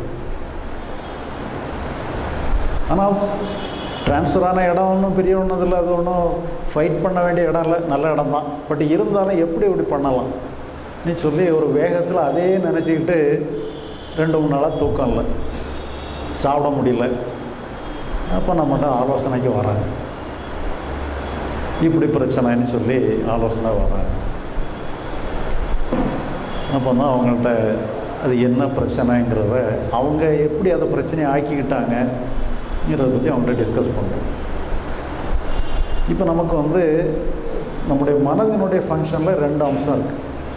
ஆனால் ட்ரான்ஸ்ஃபர் ஆன இடம் ஒன்றும் பெரிய ஒன்றும் இல்லை அது ஒன்றும் ஃபைட் பண்ண வேண்டிய இடம் இல்லை நல்ல இடம் தான் பட் இருந்தாலும் எப்படி இப்படி பண்ணலாம் நீ சொல்லி ஒரு வேகத்தில் அதே நினச்சிக்கிட்டு ரெண்டு மூணு நாளாக தூக்கம் இல்லை சாப்பிட முடியல அப்போ நம்மகிட்ட ஆலோசனைக்கு வராங்க இப்படி பிரச்சனைன்னு சொல்லி ஆலோசனை வராங்க அப்போ தான் அவங்கள்ட்ட அது என்ன பிரச்சனைங்கிறத அவங்க எப்படி அதை பிரச்சனையை ஆக்கிக்கிட்டாங்கங்கிறத பற்றி அவங்கள்ட்ட டிஸ்கஸ் பண்ணுறோம் இப்போ நமக்கு வந்து நம்முடைய மனதினுடைய ஃபங்க்ஷனில் ரெண்டு அம்சம் இருக்குது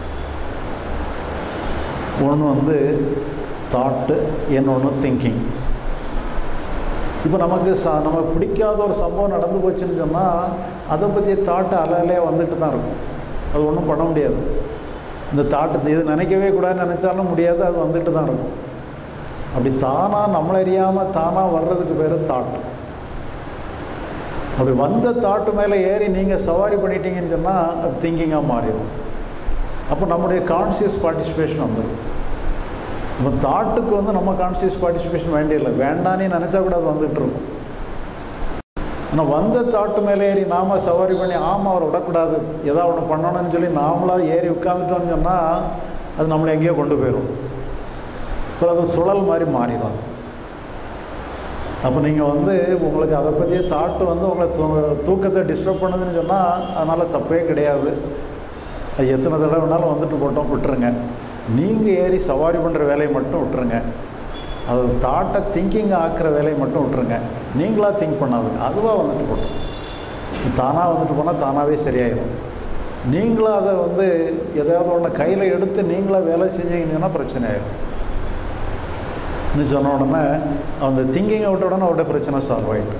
ஒன்று வந்து தாட்டு இன்னொன்று திங்கிங் இப்போ நமக்கு ச நம்ம பிடிக்காத ஒரு சம்பவம் நடந்து போச்சுன்னு சொன்னால் அதை பற்றி தாட்டு அலையிலே வந்துட்டு தான் இருக்கும் அது ஒன்றும் பண்ண முடியாது இந்த தாட்டு இது நினைக்கவே கூடாதுன்னு நினச்சாலும் முடியாது அது வந்துட்டு தான் இருக்கும் அப்படி தானாக நம்மளை அறியாமல் தானாக வர்றதுக்கு பேர் தாட்டு அப்படி வந்த தாட்டு மேலே ஏறி நீங்கள் சவாரி பண்ணிட்டீங்கன்னு சொன்னால் அது திங்கிங்காக மாறிடும் அப்போ நம்முடைய கான்சியஸ் பார்ட்டிசிபேஷன் வந்துடும் இப்போ தாட்டுக்கு வந்து நம்ம கான்சியஸ் பார்ட்டிசிபேஷன் வேண்டியதில்லை வேண்டானே நினச்சா கூட அது வந்துட்டு இருக்கும் ஆனால் வந்த தாட்டு மேலே ஏறி நாம சவாரி பண்ணி ஆமாம் அவரை விடக்கூடாது ஏதாவது ஒன்று பண்ணணும்னு சொல்லி நாமளாக ஏறி உட்காந்துட்டோம்னு சொன்னால் அது நம்மளை எங்கேயோ கொண்டு போயிடும் அப்புறம் அது சுழல் மாதிரி மாறிடும் அப்போ நீங்கள் வந்து உங்களுக்கு அதை பற்றிய தாட்டு வந்து உங்களை தூ தூக்கத்தை டிஸ்டர்ப் பண்ணுதுன்னு சொன்னால் அதனால் தப்பே கிடையாது அது எத்தனை தடவை வேணாலும் வந்துட்டு போட்டோம் விட்டுருங்க நீங்கள் ஏறி சவாரி பண்ணுற வேலையை மட்டும் விட்டுருங்க அது தாட்டை திங்கிங் ஆக்குற வேலையை மட்டும் விட்டுருங்க நீங்களாக திங்க் பண்ணாதுங்க அதுவாக வந்துட்டு போட்டோம் தானாக வந்துட்டு போனால் தானாகவே சரியாயிடும் நீங்களும் அதை வந்து எதாவது ஒன்று கையில் எடுத்து நீங்களாக வேலை செஞ்சீங்கன்னா பிரச்சனை ஆயிடும் இன்னும் சொன்ன உடனே அந்த திங்கிங்கை விட்ட உடனே அவருடைய பிரச்சனை சால்வ் ஆகிட்டு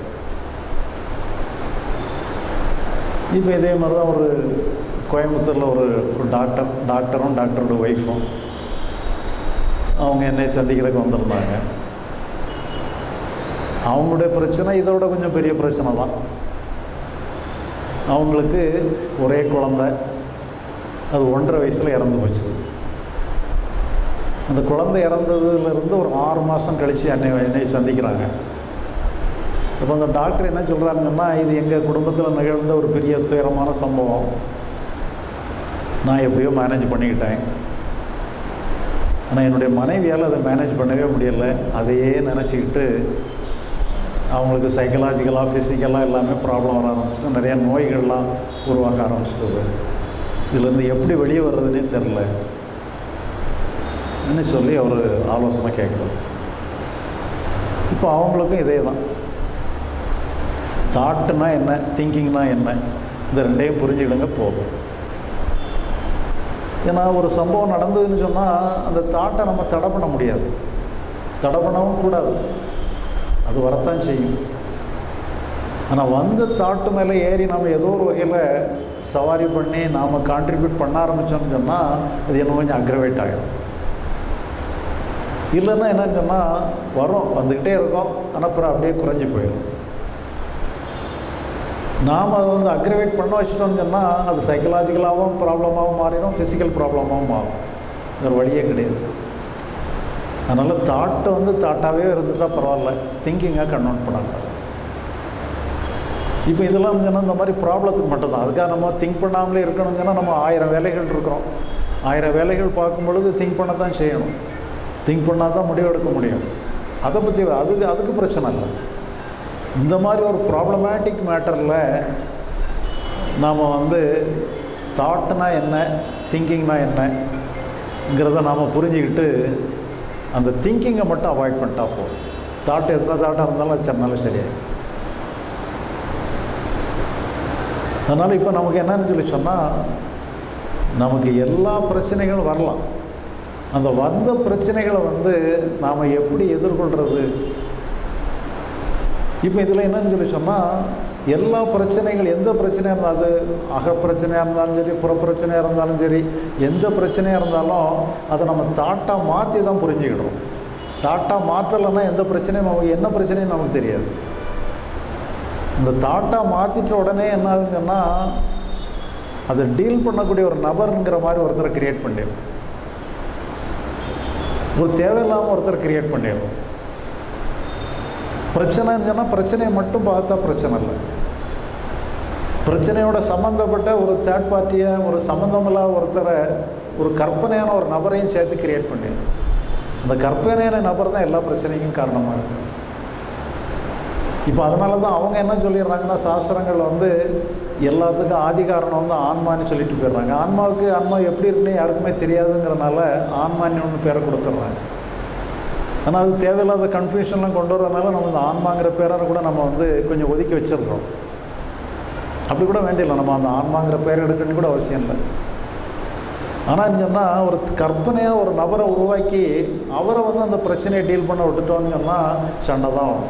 இப்போ இதே மாதிரி தான் ஒரு கோயம்புத்தூரில் ஒரு ஒரு டாக்டர் டாக்டரும் டாக்டரோட ஒய்ஃபும் அவங்க என்னை சந்திக்கிறதுக்கு வந்திருந்தாங்க அவங்களுடைய பிரச்சனை இதோட கொஞ்சம் பெரிய பிரச்சனை தான் அவங்களுக்கு ஒரே குழந்தை அது ஒன்றரை வயசில் இறந்து போச்சு அந்த குழந்தை இறந்ததுலேருந்து ஒரு ஆறு மாதம் கழித்து என்னை என்னை சந்திக்கிறாங்க இப்போ அந்த டாக்டர் என்ன சொல்கிறாங்கன்னா இது எங்கள் குடும்பத்தில் நிகழ்ந்த ஒரு பெரிய துயரமான சம்பவம் நான் எப்படியோ மேனேஜ் பண்ணிக்கிட்டேன் ஆனால் என்னுடைய மனைவியால் அதை மேனேஜ் பண்ணவே முடியலை அதையே நினச்சிக்கிட்டு அவங்களுக்கு சைக்கலாஜிக்கலாக ஃபிசிக்கலாக எல்லாமே ப்ராப்ளம் வர ஆரம்பிச்சிட்டு நிறையா நோய்கள்லாம் உருவாக ஆரம்பிச்சிட்டது இதுலேருந்து எப்படி வெளியே வர்றதுனே தெரில ன்னு சொல்லி அவர் ஆலோசனை கேட்குறார் இப்போ அவங்களுக்கும் இதே தான் தாட்டுனா என்ன திங்கிங்னா என்ன இந்த ரெண்டையும் புரிஞ்சுக்கிடுங்க போதும் ஏன்னா ஒரு சம்பவம் நடந்ததுன்னு சொன்னால் அந்த தாட்டை நம்ம தடை பண்ண முடியாது தடை பண்ணவும் கூடாது அது வரத்தான் செய்யும் ஆனால் வந்த தாட்டு மேலே ஏறி நம்ம ஏதோ ஒரு வகையில் சவாரி பண்ணி நாம் கான்ட்ரிபியூட் பண்ண ஆரம்பித்தோம்னு சொன்னால் அது இன்னும் கொஞ்சம் அக்ரவேட் ஆகிடும் இல்லைன்னா என்னன்னு சொன்னால் வரும் வந்துக்கிட்டே இருக்கோம் ஆனால் அப்புறம் அப்படியே குறைஞ்சி போயிடும் நாம் அதை வந்து அக்ரவேட் பண்ண வச்சிட்டோம்னு சொன்னால் அது சைக்கலாஜிக்கலாகவும் ப்ராப்ளமாகவும் மாறிடும் ஃபிசிக்கல் ப்ராப்ளமாகவும் மாறும் வேறு வழியே கிடையாது அதனால் தாட்டை வந்து தாட்டாகவே இருந்துட்டால் பரவாயில்ல திங்கிங்காக கன்வெர்ட் பண்ணக்கூடாது இப்போ இதெல்லாம் சொன்னால் இந்த மாதிரி ப்ராப்ளத்துக்கு மட்டும்தான் அதுக்காக நம்ம திங்க் பண்ணாமலே இருக்கணும்னு சொன்னால் நம்ம ஆயிரம் வேலைகள் இருக்கிறோம் ஆயிரம் வேலைகள் பார்க்கும் பொழுது திங்க் பண்ண தான் செய்யணும் திங்க் பண்ணால் தான் முடிவெடுக்க முடியும் அதை பற்றி அதுக்கு அதுக்கு பிரச்சனை இல்லை இந்த மாதிரி ஒரு ப்ராப்ளமேட்டிக் மேட்டரில் நாம் வந்து தாட்னா என்ன திங்கிங்னா என்னங்கிறத நாம் புரிஞ்சுக்கிட்டு அந்த திங்கிங்கை மட்டும் அவாய்ட் பண்ணிட்டா போதும் தாட் எத்தனை தாட்டாக இருந்தாலும் அது சரினாலும் சரியாயிடும் அதனால் இப்போ நமக்கு என்னன்னு சொல்லி சொன்னால் நமக்கு எல்லா பிரச்சனைகளும் வரலாம் அந்த வந்த பிரச்சனைகளை வந்து நாம் எப்படி எதிர்கொள்கிறது இப்போ இதில் என்னன்னு சொல்லி சொன்னால் எல்லா பிரச்சனைகள் எந்த பிரச்சனையாக இருந்தாலும் அகப்பிரச்சனையாக இருந்தாலும் சரி புறப்பிரச்சனையாக இருந்தாலும் சரி எந்த பிரச்சனையாக இருந்தாலும் அதை நம்ம தாட்டாக மாற்றி தான் புரிஞ்சுக்கிடுறோம் தாட்டாக மாற்றலைன்னா எந்த பிரச்சனையும் நமக்கு என்ன பிரச்சனையும் நமக்கு தெரியாது இந்த தாட்டாக மாற்றிட்ட உடனே என்ன ஆகுங்கன்னா அதை டீல் பண்ணக்கூடிய ஒரு நபருங்கிற மாதிரி ஒருத்தரை கிரியேட் பண்ணிடும் ஒரு தேவையில்லாமல் ஒருத்தர் கிரியேட் பண்ணிடும் பிரச்சனைன்னு சொன்னால் பிரச்சனையை மட்டும் பார்த்தா பிரச்சனை இல்லை பிரச்சனையோட சம்மந்தப்பட்ட ஒரு தேர்ட் பார்ட்டியை ஒரு சம்மந்தமில்லாத ஒருத்தரை ஒரு கற்பனையான ஒரு நபரையும் சேர்த்து கிரியேட் பண்ணிடும் அந்த கற்பனையான நபர் தான் எல்லா பிரச்சனைக்கும் காரணமாக இருக்குது இப்போ அதனால தான் அவங்க என்ன சொல்லிடுறாங்கன்னா சாஸ்திரங்கள் வந்து எல்லாத்துக்கும் ஆதி காரணம் வந்து ஆன்மான்னு சொல்லிட்டு போயிடுறாங்க ஆன்மாவுக்கு ஆன்மா எப்படி இருக்குன்னு யாருக்குமே தெரியாதுங்கிறனால ஆன்மான்னு ஒன்று பேரை கொடுத்துட்றாங்க ஆனால் அது தேவையில்லாத கன்ஃபியூஷன்லாம் கொண்டு வரதுனால நம்ம இந்த ஆன்மாங்கிற பேரை கூட நம்ம வந்து கொஞ்சம் ஒதுக்கி வச்சிடுறோம் அப்படி கூட வேண்டியதில்லை நம்ம அந்த ஆன்மாங்கிற பேர் எடுக்கணும்னு கூட அவசியம் இல்லை ஆனால் சொன்னால் ஒரு கற்பனையாக ஒரு நபரை உருவாக்கி அவரை வந்து அந்த பிரச்சனையை டீல் பண்ண விட்டுட்டோம்னு சொன்னால் சண்டை தான் வரும்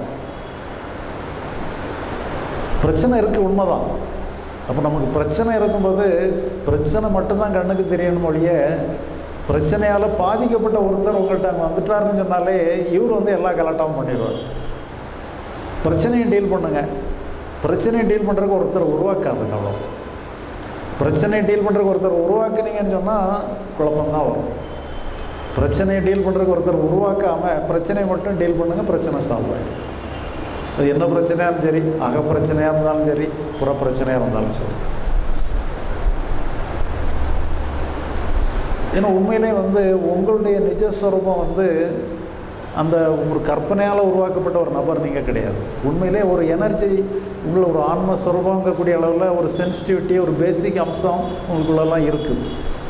பிரச்சனை இருக்குது உண்மைதான் அப்போ நமக்கு பிரச்சனை இருக்கும்போது பிரச்சனை மட்டும்தான் கண்ணுக்கு தெரியணும் ஒழிய பிரச்சனையால் பாதிக்கப்பட்ட ஒருத்தர் உங்கள்கிட்ட அங்கே வந்துட்டாருன்னு சொன்னாலே இவர் வந்து எல்லா கலாட்டாவும் பண்ணிடுவார் பிரச்சனையை டீல் பண்ணுங்க பிரச்சனையை டீல் பண்ணுறதுக்கு ஒருத்தர் உருவாக்காதுங்க அவ்வளோ பிரச்சனையை டீல் பண்ணுறதுக்கு ஒருத்தர் உருவாக்குனீங்கன்னு சொன்னால் குழப்பம்தான் வரும் பிரச்சனையை டீல் பண்ணுறதுக்கு ஒருத்தர் உருவாக்காமல் பிரச்சனையை மட்டும் டீல் பண்ணுங்கள் பிரச்சனை சால்வ் ஆகிடும் அது என்ன பிரச்சனையாக இருந்தாலும் சரி அக பிரச்சனையாக இருந்தாலும் சரி புற பிரச்சனையாக இருந்தாலும் சரி ஏன்னா உண்மையிலே வந்து உங்களுடைய நிஜஸ்வரூபம் வந்து அந்த ஒரு கற்பனையால் உருவாக்கப்பட்ட ஒரு நபர் நீங்கள் கிடையாது உண்மையிலே ஒரு எனர்ஜி உங்களை ஒரு ஆன்மஸ்வரூபங்கக்கூடிய அளவில் ஒரு சென்சிட்டிவிட்டி ஒரு பேசிக் அம்சம் உங்களுக்குள்ளெல்லாம் இருக்குது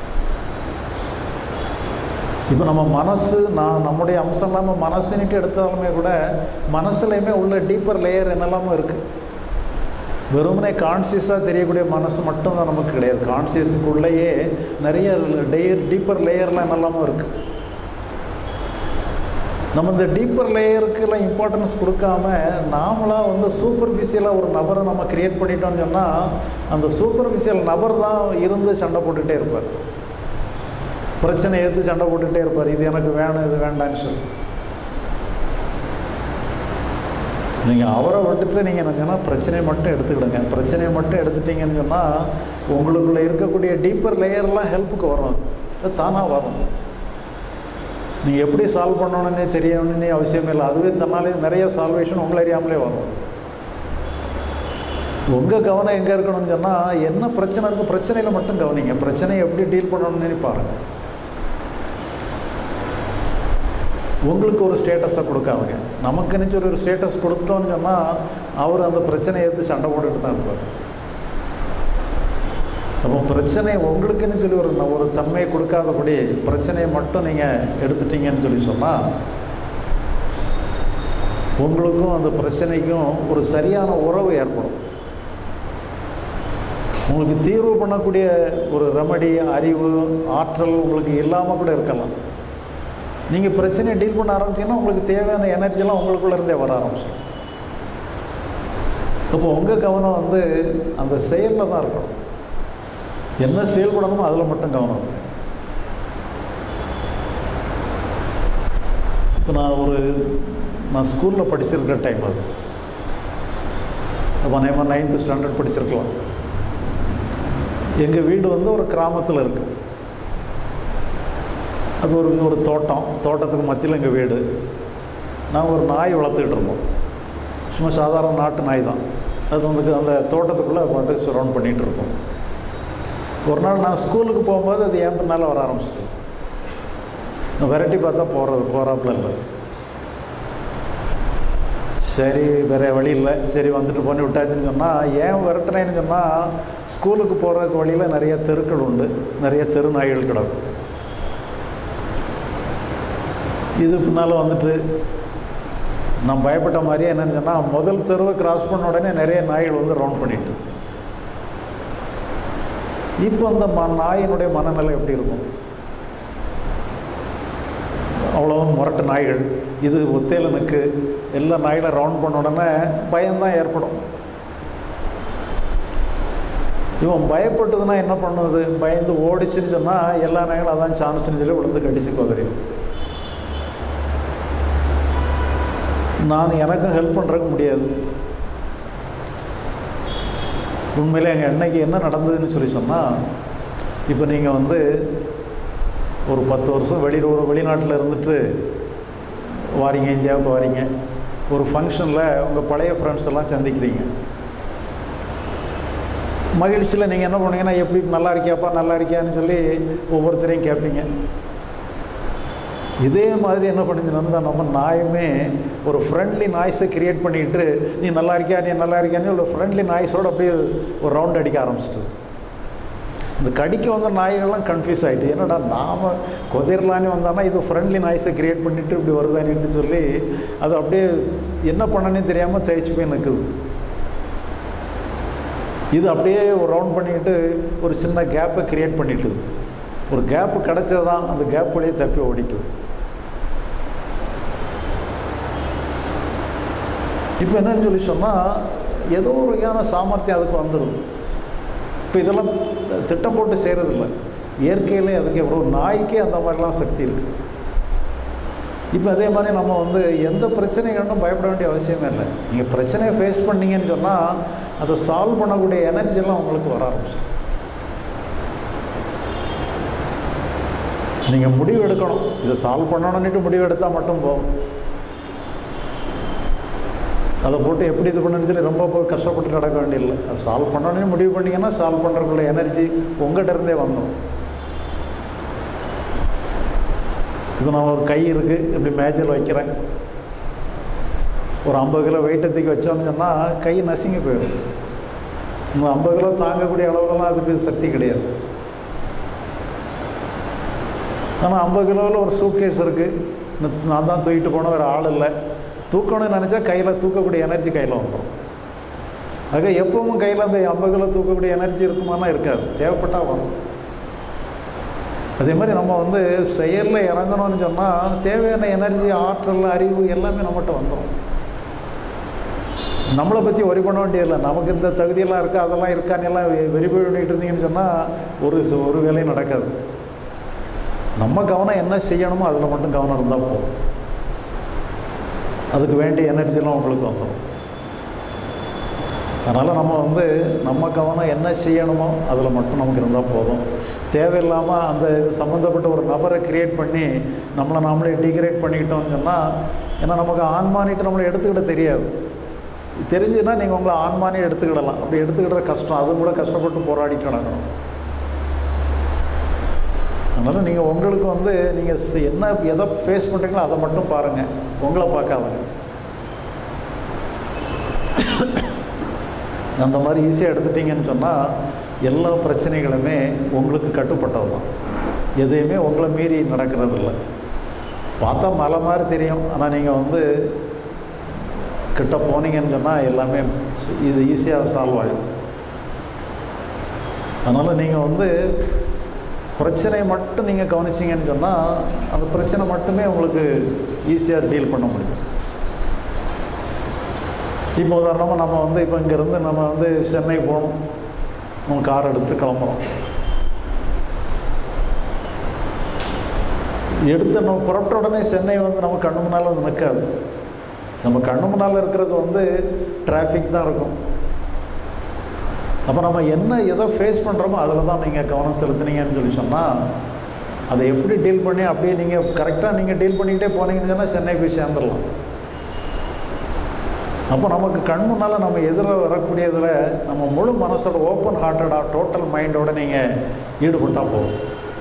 இப்போ நம்ம மனசு நான் நம்முடைய அம்சம் இல்லாமல் மனசுன்னுட்டு எடுத்தாலுமே கூட மனசுலையுமே உள்ள டீப்பர் லேயர் என்னெல்லாமோ இருக்குது வெறுமனே கான்சியஸாக தெரியக்கூடிய மனசு மட்டும்தான் நமக்கு கிடையாது கான்சியஸுக்குள்ளேயே நிறைய டேயர் டீப்பர் லேயர்லாம் என்னெல்லாமோ இருக்குது நம்ம இந்த டீப்பர் லேயருக்கெல்லாம் இம்பார்ட்டன்ஸ் கொடுக்காம நாமளாக வந்து சூப்பர்ஃபிஷியலாக ஒரு நபரை நம்ம க்ரியேட் பண்ணிட்டோம்னு சொன்னால் அந்த சூப்பர்ஃபிஷியல் நபர் தான் இருந்து சண்டை போட்டுகிட்டே இருப்பார் பிரச்சனை எடுத்து சண்டை போட்டுகிட்டே இருப்பார் இது எனக்கு வேணும் இது வேண்டான்னு சொல்லி நீங்கள் அவரை விட்டுட்டு நீங்கள் என்னங்கன்னா பிரச்சனையை மட்டும் எடுத்துக்கிடுங்க பிரச்சனையை மட்டும் எடுத்துட்டீங்கன்னு சொன்னால் உங்களுக்குள்ளே இருக்கக்கூடிய டீப்பர் லேயர்லாம் ஹெல்ப்புக்கு வரும் அது தானாக வரும் நீங்கள் எப்படி சால்வ் பண்ணணுன்னே தெரியணுன்னே அவசியமே இல்லை அதுவே தன்னாலே நிறைய சால்வேஷன் உங்களை அறியாமலே வரும் உங்கள் கவனம் எங்கே இருக்கணும்னு சொன்னால் என்ன பிரச்சனை இருக்குது பிரச்சனையில் மட்டும் கவனிங்க பிரச்சனையை எப்படி டீல் பண்ணணும்னு பாருங்கள் உங்களுக்கு ஒரு ஸ்டேட்டஸை கொடுக்காதுங்க நமக்குன்னு சொல்லி ஒரு ஸ்டேட்டஸ் கொடுத்துட்டோன்னு சொன்னால் அவர் அந்த பிரச்சனையை எடுத்து சண்டை போட்டுட்டு தான் இருப்பார் அப்போ பிரச்சனை உங்களுக்குன்னு சொல்லி ஒரு ஒரு தன்மையை கொடுக்காதபடி பிரச்சனையை மட்டும் நீங்கள் எடுத்துட்டீங்கன்னு சொல்லி சொன்னால் உங்களுக்கும் அந்த பிரச்சனைக்கும் ஒரு சரியான உறவு ஏற்படும் உங்களுக்கு தீர்வு பண்ணக்கூடிய ஒரு ரெமடி அறிவு ஆற்றல் உங்களுக்கு இல்லாமல் கூட இருக்கலாம் நீங்கள் பிரச்சனையை டீல் பண்ண ஆரம்பிச்சிங்கன்னா உங்களுக்கு தேவையான எனர்ஜிலாம் உங்களுக்குள்ளே இருந்தே வர ஆரம்பிச்சிடும் அப்போ உங்கள் கவனம் வந்து அந்த செயலில் தான் இருக்கணும் என்ன செயல்படணுமோ அதில் மட்டும் கவனம் இருக்கும் இப்போ நான் ஒரு நான் ஸ்கூலில் படிச்சிருக்கிற டைம் அது அப்போ நான் நைன்த்து ஸ்டாண்டர்ட் படிச்சிருக்கலாம் எங்கள் வீடு வந்து ஒரு கிராமத்தில் இருக்குது அது ஒரு ஒரு தோட்டம் தோட்டத்துக்கு மத்தியில் எங்கள் வீடு நாங்கள் ஒரு நாய் வளர்த்துக்கிட்டு இருந்தோம் சும்மா சாதாரண நாட்டு நாய் தான் அது வந்து அந்த தோட்டத்துக்குள்ளே பாட்டு சரௌண்ட் பண்ணிகிட்டு இருக்கோம் ஒரு நாள் நான் ஸ்கூலுக்கு போகும்போது அது என் பின்னால் வர ஆரம்பிச்சிட்டு நான் வெரைட்டி பார்த்தா போகிறது போகிறாப்புல இல்லை சரி வேறு வழி இல்லை சரி வந்துட்டு பண்ணி விட்டாச்சுன்னு சொன்னால் ஏன் விரட்டுறேன்னு சொன்னால் ஸ்கூலுக்கு போகிறதுக்கு வழியில் நிறைய தெருக்கள் உண்டு நிறைய தெரு நாய்கள் கிடக்கும் இது பின்னால் வந்துட்டு நான் பயப்பட்ட மாதிரியே என்னன்னு சொன்னால் முதல் தெருவை கிராஸ் பண்ண உடனே நிறைய நாய்கள் வந்து ரவுண்ட் பண்ணிட்டு இப்போ அந்த ம நாயினுடைய மனநிலை எப்படி இருக்கும் அவ்வளோ முரட்டு நாய்கள் இது ஒத்தேலனுக்கு எல்லா நாய்களை ரவுண்ட் பண்ண உடனே பயம்தான் ஏற்படும் இவன் பயப்பட்டதுன்னா என்ன பண்ணுவது பயந்து ஓடிச்சுன்னு சொன்னால் எல்லா நாய்களும் அதான் சான்ஸ்னு சொல்லி விழுந்து கடிச்சு குதிரையும் நான் எனக்கும் ஹெல்ப் பண்ணுறதுக்கு முடியாது உண்மையிலே எங்கள் அன்னைக்கு என்ன நடந்ததுன்னு சொல்லி சொன்னால் இப்போ நீங்கள் வந்து ஒரு பத்து வருஷம் வெளி ஒரு வெளிநாட்டில் இருந்துட்டு வாரீங்க இந்தியாவுக்கு வாரீங்க ஒரு ஃபங்க்ஷனில் உங்கள் பழைய ஃப்ரெண்ட்ஸ் எல்லாம் சந்திக்கிறீங்க மகிழ்ச்சியில் நீங்கள் என்ன பண்ணுவீங்கன்னா எப்படி நல்லா இருக்கியாப்பா நல்லா இருக்கியான்னு சொல்லி ஒவ்வொருத்தரையும் கேட்பீங்க இதே மாதிரி என்ன பண்ணிச்சுன்னா நம்ம நாயுமே ஒரு ஃப்ரெண்ட்லி நாய்ஸை க்ரியேட் பண்ணிக்கிட்டு நீ நல்லா இருக்கியா நீ நல்லா இருக்கியான்னு ஒரு ஃப்ரெண்ட்லி நாய்ஸோடு அப்படியே ஒரு ரவுண்ட் அடிக்க ஆரம்பிச்சிட்டு இந்த கடிக்க வந்த நாய்கள்லாம் கன்ஃபியூஸ் ஆகிட்டு என்னடா நாம் கொதிரலான்னு வந்தானா இது ஃப்ரெண்ட்லி நாய்ஸை க்ரியேட் பண்ணிவிட்டு இப்படி வருதானின்னு சொல்லி அது அப்படியே என்ன பண்ணனே தெரியாமல் தேய்ச்சி போய் நிற்குது இது அப்படியே ஒரு ரவுண்ட் பண்ணிக்கிட்டு ஒரு சின்ன கேப்பை க்ரியேட் பண்ணிட்டு ஒரு கேப்பு கிடச்சது தான் அந்த கேப் வழியே தப்பி ஓடிட்டு இப்போ என்னன்னு சொல்லி சொன்னால் ஏதோ ஒரு வகையான சாமர்த்தியம் அதுக்கு வந்துடுது இப்போ இதெல்லாம் திட்டம் போட்டு செய்கிறதில்ல இயற்கையிலே அதுக்கு ஒரு நாய்க்கே அந்த மாதிரிலாம் சக்தி இருக்குது இப்போ அதே மாதிரி நம்ம வந்து எந்த பிரச்சனைகளும் பயப்பட வேண்டிய அவசியமே இல்லை நீங்கள் பிரச்சனையை ஃபேஸ் பண்ணீங்கன்னு சொன்னால் அதை சால்வ் பண்ணக்கூடிய எனர்ஜியெல்லாம் உங்களுக்கு வர ஆரம்பிச்சு நீங்கள் முடிவு எடுக்கணும் இதை சால்வ் பண்ணணுன்னுட்டு முடிவு எடுத்தால் மட்டும் போகும் அதை போட்டு எப்படி இது பண்ணுன்னு சொல்லி ரொம்ப போய் கஷ்டப்பட்டு நடக்க வேண்டியதில்லை அது சால்வ் பண்ணணும்னு முடிவு பண்ணிங்கன்னா சால்வ் பண்ணுறதுக்குள்ள எனர்ஜி உங்கள்கிட்ட இருந்தே வந்துடும் இப்போ நான் ஒரு கை இருக்குது இப்படி மேஜில் வைக்கிறேன் ஒரு ஐம்பது கிலோ வெயிட்டை தூக்கி வச்சோம்னு சொன்னால் கை நசுங்கி போயிடும் இந்த ஐம்பது கிலோ தாங்கக்கூடிய அளவுலலாம் அதுக்கு சக்தி கிடையாது ஆனால் ஐம்பது கிலோவில் ஒரு சூட்கேஸ் இருக்குது நான் தான் தூக்கிட்டு போன வேறு ஆள் இல்லை தூக்கணும்னு நினச்சா கையில் தூக்கக்கூடிய எனர்ஜி கையில் வந்துடும் ஆக எப்பவும் கையில் அந்த ஐம்பது கிலோ தூக்கக்கூடிய எனர்ஜி இருக்குமானா இருக்காது தேவைப்பட்டால் வரும் அதே மாதிரி நம்ம வந்து செயலில் இறங்கணும்னு சொன்னால் தேவையான எனர்ஜி ஆற்றல் அறிவு எல்லாமே நம்மகிட்ட வந்துடும் நம்மளை பற்றி ஒரி பண்ண வேண்டியதில்லை நமக்கு இந்த தகுதியெல்லாம் இருக்கா அதெல்லாம் இருக்கான்னு எல்லாம் வெரிஃபை பண்ணிட்டு இருந்தீங்கன்னு சொன்னால் ஒரு ச- ஒரு வேலையும் நடக்காது நம்ம கவனம் என்ன செய்யணுமோ அதில் மட்டும் கவனம் இருந்தால் போதும் அதுக்கு வேண்டிய எனர்ஜிலாம் உங்களுக்கு வந்துடும் அதனால் நம்ம வந்து நம்ம கவனம் என்ன செய்யணுமோ அதில் மட்டும் நமக்கு இருந்தால் போதும் தேவையில்லாமல் அந்த இது சம்மந்தப்பட்ட ஒரு நபரை கிரியேட் பண்ணி நம்மளை நாமளே டிகிரேட் பண்ணிக்கிட்டோம்னு சொன்னால் ஏன்னா நமக்கு ஆன்மானிட்டு நம்மளை எடுத்துக்கிட தெரியாது தெரிஞ்சுன்னா நீங்கள் உங்களை ஆன்மானே எடுத்துக்கிடலாம் அப்படி எடுத்துக்கிற கஷ்டம் அது கூட கஷ்டப்பட்டு போராடிட்டு நடக்கணும் அதனால் நீங்கள் உங்களுக்கு வந்து நீங்கள் என்ன எதை ஃபேஸ் பண்ணுறீங்களோ அதை மட்டும் பாருங்கள் உங்களை பார்க்காதங்க அந்த மாதிரி ஈஸியாக எடுத்துட்டீங்கன்னு சொன்னால் எல்லா பிரச்சனைகளுமே உங்களுக்கு கட்டுப்பட்டது தான் எதையுமே உங்களை மீறி நடக்கிறது இல்லை பார்த்தா மலை மாதிரி தெரியும் ஆனால் நீங்கள் வந்து கிட்ட போனீங்கன்னு சொன்னால் எல்லாமே இது ஈஸியாக சால்வ் ஆகிடும் அதனால் நீங்கள் வந்து பிரச்சனையை மட்டும் நீங்கள் கவனிச்சிங்கன்னு சொன்னால் அந்த பிரச்சனை மட்டுமே உங்களுக்கு ஈஸியாக டீல் பண்ண முடியும் இப்போ உதாரணமாக நம்ம வந்து இப்போ இங்கேருந்து நம்ம வந்து சென்னை போகணும் நம்ம கார் எடுத்துகிட்டு கிளம்புறோம் எடுத்து நம்ம புறப்பட்ட உடனே சென்னை வந்து நம்ம கண்ணு முன்னால் வந்து நிற்காது நம்ம கண்ணு முன்னால் இருக்கிறது வந்து டிராஃபிக் தான் இருக்கும் அப்போ நம்ம என்ன எதை ஃபேஸ் பண்ணுறோமோ அதில் தான் நீங்கள் கவனம் செலுத்துனீங்கன்னு சொல்லி சொன்னால் அதை எப்படி டீல் பண்ணி அப்படியே நீங்கள் கரெக்டாக நீங்கள் டீல் பண்ணிக்கிட்டே போனீங்கன்னு சொன்னால் சென்னை போய் சேர்ந்துடலாம் அப்போ நமக்கு கண் முன்னால் நம்ம எதிரில் வரக்கூடியதில் நம்ம முழு மனசோட ஓப்பன் ஹார்ட்டடாக டோட்டல் மைண்டோட நீங்கள் ஈடுபட்டால் போதும்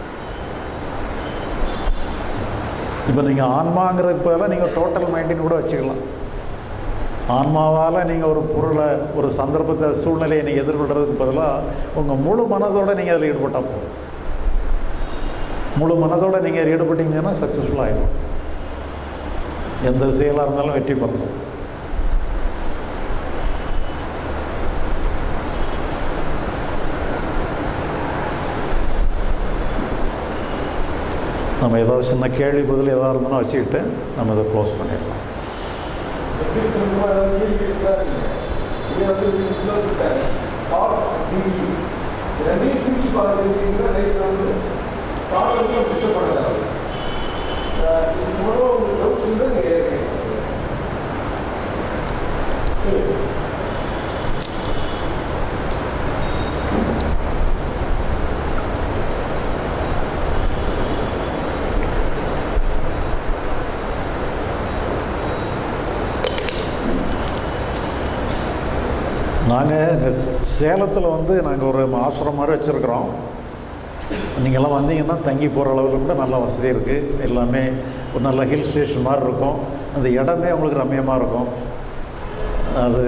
இப்போ நீங்கள் ஆன்மாங்கிறதுக்கு பதிலாக நீங்கள் டோட்டல் மைண்டின்னு கூட வச்சுக்கலாம் ஆன்மாவால் நீங்கள் ஒரு பொருளை ஒரு சந்தர்ப்பத்தை சூழ்நிலையை நீங்கள் எதிர்கொள்கிறதுக்கு பதிலாக உங்கள் முழு மனதோடு நீங்கள் அதில் ஈடுபட்டால் போதும் முழு மனதோடு நீங்கள் ஈடுபட்டீங்கன்னா சக்ஸஸ்ஃபுல் ஆகிடும் எந்த செயலாக இருந்தாலும் வெற்றி பெறணும் நம்ம ஏதாவது சின்ன கேள்வி பதில் ஏதாவது இருந்தோம்னா வச்சுக்கிட்டு நம்ம இதை க்ளோஸ் பண்ணிடலாம் எப்படி சிம்பிளா ஏதாவது கேள்வி இருக்கா இல்லையா? இது வந்து எப்படி சிம்பிளா சொல்லிட்டாரு. thought, thinking. இது ரெண்டையும் பிரிச்சு பார்த்துக்கிட்டீங்கன்னா லைஃப்ல வந்து thought வந்து நம்ம disturb பண்ண தேவையில்ல. அஹ் இது சம்பந்தமா உங்களுக்கு doubts இருந்தா நீங்க கேட்கலாம். சரி. நாங்கள் சேலத்தில் வந்து நாங்கள் ஒரு ஆசிரம் மாதிரி வச்சுருக்குறோம் நீங்கள்லாம் வந்தீங்கன்னா தங்கி போகிற அளவில் கூட நல்ல வசதி இருக்குது எல்லாமே ஒரு நல்ல ஹில் ஸ்டேஷன் மாதிரி இருக்கும் அந்த இடமே உங்களுக்கு ரம்மியமாக இருக்கும் அது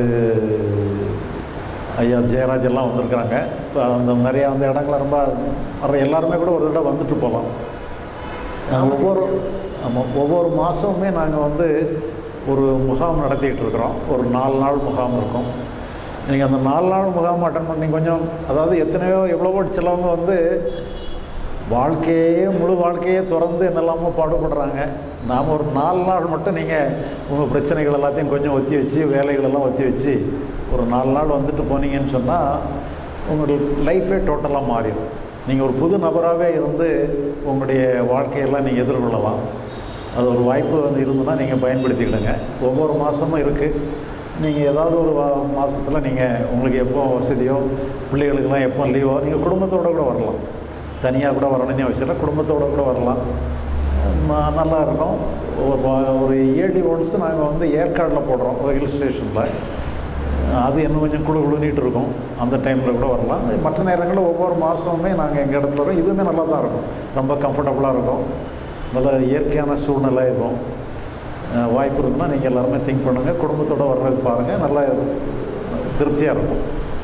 ஐயா ஜெயராஜ் எல்லாம் வந்திருக்கிறாங்க இப்போ அந்த நிறைய அந்த இடங்கள ரொம்ப வர எல்லாருமே கூட ஒரு தடவை வந்துட்டு போகலாம் நாங்கள் ஒவ்வொரு ஆமாம் ஒவ்வொரு மாதமுமே நாங்கள் வந்து ஒரு முகாம் நடத்திக்கிட்டு இருக்கிறோம் ஒரு நாலு நாள் முகாம் இருக்கும் நீங்கள் அந்த நாலு நாள் முகாம் அட்டன் பண்ணி கொஞ்சம் அதாவது எத்தனையோ எவ்வளவோ சிலவங்க வந்து வாழ்க்கையே முழு வாழ்க்கையே திறந்து என்னெல்லாமோ பாடுபடுறாங்க நாம் ஒரு நாலு நாள் மட்டும் நீங்கள் உங்கள் பிரச்சனைகள் எல்லாத்தையும் கொஞ்சம் ஒத்தி வச்சு வேலைகளெல்லாம் ஒத்தி வச்சு ஒரு நாலு நாள் வந்துட்டு போனீங்கன்னு சொன்னால் உங்கள் லைஃபே டோட்டலாக மாறிடும் நீங்கள் ஒரு புது நபராகவே இருந்து உங்களுடைய வாழ்க்கையெல்லாம் நீங்கள் எதிர்கொள்ளலாம் அது ஒரு வாய்ப்பு வந்து இருந்ததுன்னா நீங்கள் பயன்படுத்திக்கிடுங்க ஒவ்வொரு மாதமும் இருக்குது நீங்கள் ஏதாவது ஒரு மாதத்தில் நீங்கள் உங்களுக்கு எப்போ வசதியோ பிள்ளைகளுக்கெல்லாம் எப்போ லீவோ நீங்கள் குடும்பத்தோடு கூட வரலாம் தனியாக கூட வரணும்னு அவசியம் இல்லை குடும்பத்தோடு கூட வரலாம் ம- நல்லா இருக்கும் ஒரு வா- ஒரு இயர்லி ஒன்ஸ் நாங்கள் வந்து ஏற்காடில் போடுறோம் ஒரு ஹில் ஸ்டேஷனில் அது இன்னும் கொஞ்சம் குழு குழுனிட்டு இருக்கும் அந்த டைமில் கூட வரலாம் மற்ற நேரங்களில் ஒவ்வொரு மாதமுமே நாங்கள் எங்கள் இடத்துல வரோம் இதுவுமே நல்லா தான் இருக்கும் ரொம்ப கம்ஃபர்டபுளாக இருக்கும் நல்ல இயற்கையான சூழ்நிலை இருக்கும் அஹ் வாய்ப்பு இருக்குன்னா நீங்கள் எல்லாருமே திங்க் பண்ணுங்கள் குடும்பத்தோடு வர்றது பாருங்கள் நல்லா திருப்தியாக இருக்கும்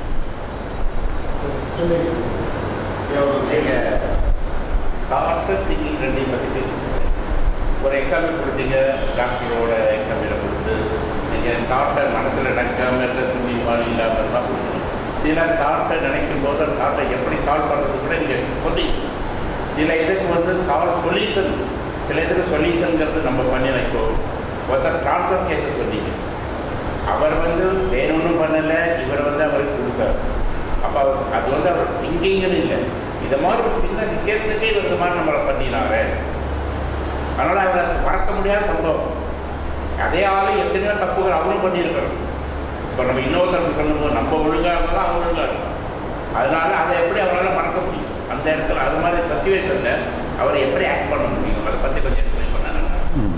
நீங்கள் டாக்டர் திங்கிங் ரெண்டையும் பற்றி பேசிக்கிறேன் ஒரு எக்ஸாம்பிள் கொடுத்தீங்க டாக்டரோட எக்ஸாம்பிளை கொடுத்து நீங்கள் தாட்டை மனசில் நினைக்காம இருக்கிறது முடியுமா இல்லாமல் தான் சில தாட்டை நினைக்கும் போது அந்த தாட்டை எப்படி சால்வ் பண்ணுறது கூட நீங்கள் சொன்னீங்க சில இதுக்கு வந்து சால்வ் சொல்யூஷன் சில இதுக்கு சொல்யூஷனுங்கிறது நம்ம பண்ணி இப்போ ஒருத்தர் ட்ரான்ஸ்ஃபர் கேஸை சொன்னீங்க அவர் வந்து வேணும்னு பண்ணலை இவர் வந்து அவருக்கு கொடுத்தார் அப்போ அவர் அது வந்து அவர் திங்கிங்னு இல்லை இது மாதிரி ஒரு சின்ன விஷயத்துக்கே இவர் இந்த மாதிரி நம்மளை பண்ணினாரு அதனால் அவர் அது மறக்க முடியாத சம்பவம் அதே ஆள் எத்தனையோ தப்புகள் அவரும் பண்ணியிருக்கிறோம் இப்போ நம்ம இன்னொருத்தருக்கு சொல்லும்போது நம்ம ஒழுங்காக இருந்தாலும் அவங்க ஒழுங்காக இருக்கும் அதனால அதை எப்படி அவரால் மறக்க முடியும் அந்த இடத்துல அது மாதிரி சச்சுவேஷனில் அவர் எப்படி ஆக்ட் பண்ண முடியும் அதை பற்றி கொஞ்சம் எக்ஸ்பிளைன் பண்ணாங்க ம்.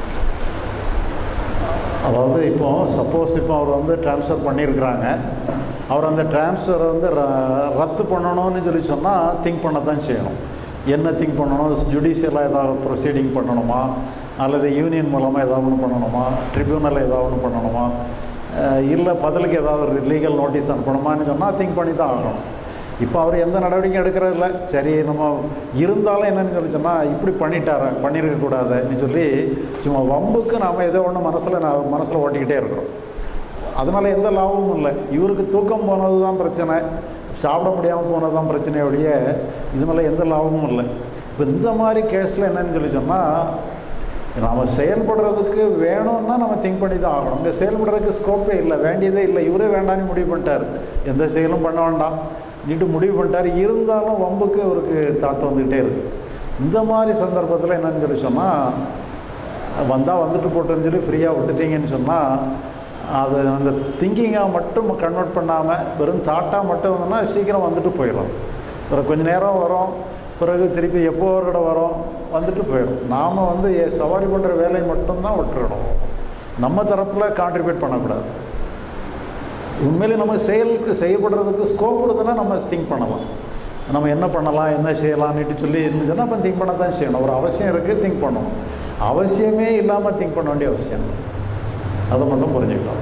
அதாவது இப்போ சப்போஸ் இப்போ அவர் வந்து ட்ரான்ஸ்ஃபர் பண்ணியிருக்கிறாங்க அவர் அந்த ட்ரான்ஸ்ஃபரை வந்து ர- ரத்து பண்ணணும்னு சொல்லி சொன்னால் திங்க் பண்ண தான் செய்யணும் என்ன திங்க் பண்ணணும் ஜுடிஷியலாக ஏதாவது ப்ரொசீடிங் பண்ணணுமா அல்லது யூனியன் மூலமாக ஏதாவது ஒன்று பண்ணணுமா ட்ரிபியூனல் ஏதாவது ஒன்று பண்ணணுமா இல்லை பதிலுக்கு ஏதாவது ஒரு லீகல் நோட்டீஸ் அனுப்பணுமான்னு சொன்னால் திங்க் பண்ணி தான் ஆகணும் இப்போ அவர் எந்த நடவடிக்கையும் எடுக்கிறது இல்லை சரி நம்ம இருந்தாலும் என்னன்னு சொல்லி சொன்னால் இப்படி பண்ணிட்டார பண்ணியிருக்கக்கூடாதுன்னு சொல்லி சும்மா வம்புக்கு நாம் ஏதோ ஒன்று மனசில் நான் மனசில் ஓட்டிக்கிட்டே இருக்கிறோம் அதனால் எந்த லாபமும் இல்லை இவருக்கு தூக்கம் போனது தான் பிரச்சனை சாப்பிட முடியாமல் போனது தான் பிரச்சனை ஒழிய இதனால எந்த லாபமும் இல்லை இப்போ இந்த மாதிரி கேஸில் என்னன்னு சொல்லி சொன்னால் நாம் செயல்படுறதுக்கு வேணும்னா நம்ம திங்க் பண்ணி தான் ஆகணும் இங்கே செயல்படுறதுக்கு ஸ்கோப்பே இல்லை வேண்டியதே இல்லை இவரே வேண்டாம்னு முடிவு பண்ணிட்டார் எந்த செயலும் பண்ண வேண்டாம் நீட்டு முடிவு பண்ணிட்டார் இருந்தாலும் வம்புக்கு அவருக்கு தாட்டு வந்துக்கிட்டே இருக்கு இந்த மாதிரி சந்தர்ப்பத்தில் என்னன்னு சொல்லி சொன்னால் வந்தால் வந்துட்டு போட்டுன்னு சொல்லி ஃப்ரீயாக விட்டுட்டீங்கன்னு சொன்னால் அது அந்த திங்கிங்காக மட்டும் கன்வெர்ட் பண்ணாமல் வெறும் தாட்டாக மட்டும் வந்தோம்னா சீக்கிரம் வந்துட்டு போயிடும் பிறகு கொஞ்ச நேரம் வரும் பிறகு திருப்பி எப்போ ஒரு தடவை வரும் வந்துட்டு போயிடும் நாம் வந்து எ- சவாரி பண்ணுற வேலையை மட்டும்தான் விட்டுறணும் நம்ம தரப்பில் கான்ட்ரிபியூட் பண்ணக்கூடாது உண்மையிலே நம்ம செயலுக்கு செய்யப்படுறதுக்கு ஸ்கோப் கொடுத்தனா நம்ம திங்க் பண்ணலாம் நம்ம என்ன பண்ணலாம் என்ன செய்யலாம்னுட்டு சொல்லி இருந்துச்சுன்னா அப்போ திங்க் பண்ண தான் செய்யணும் ஒரு அவசியம் இருக்குது திங்க் பண்ணணும் அவசியமே இல்லாமல் திங்க் பண்ண வேண்டிய அவசியம் இல்லை. அதை மட்டும் புரிஞ்சுக்கலாம்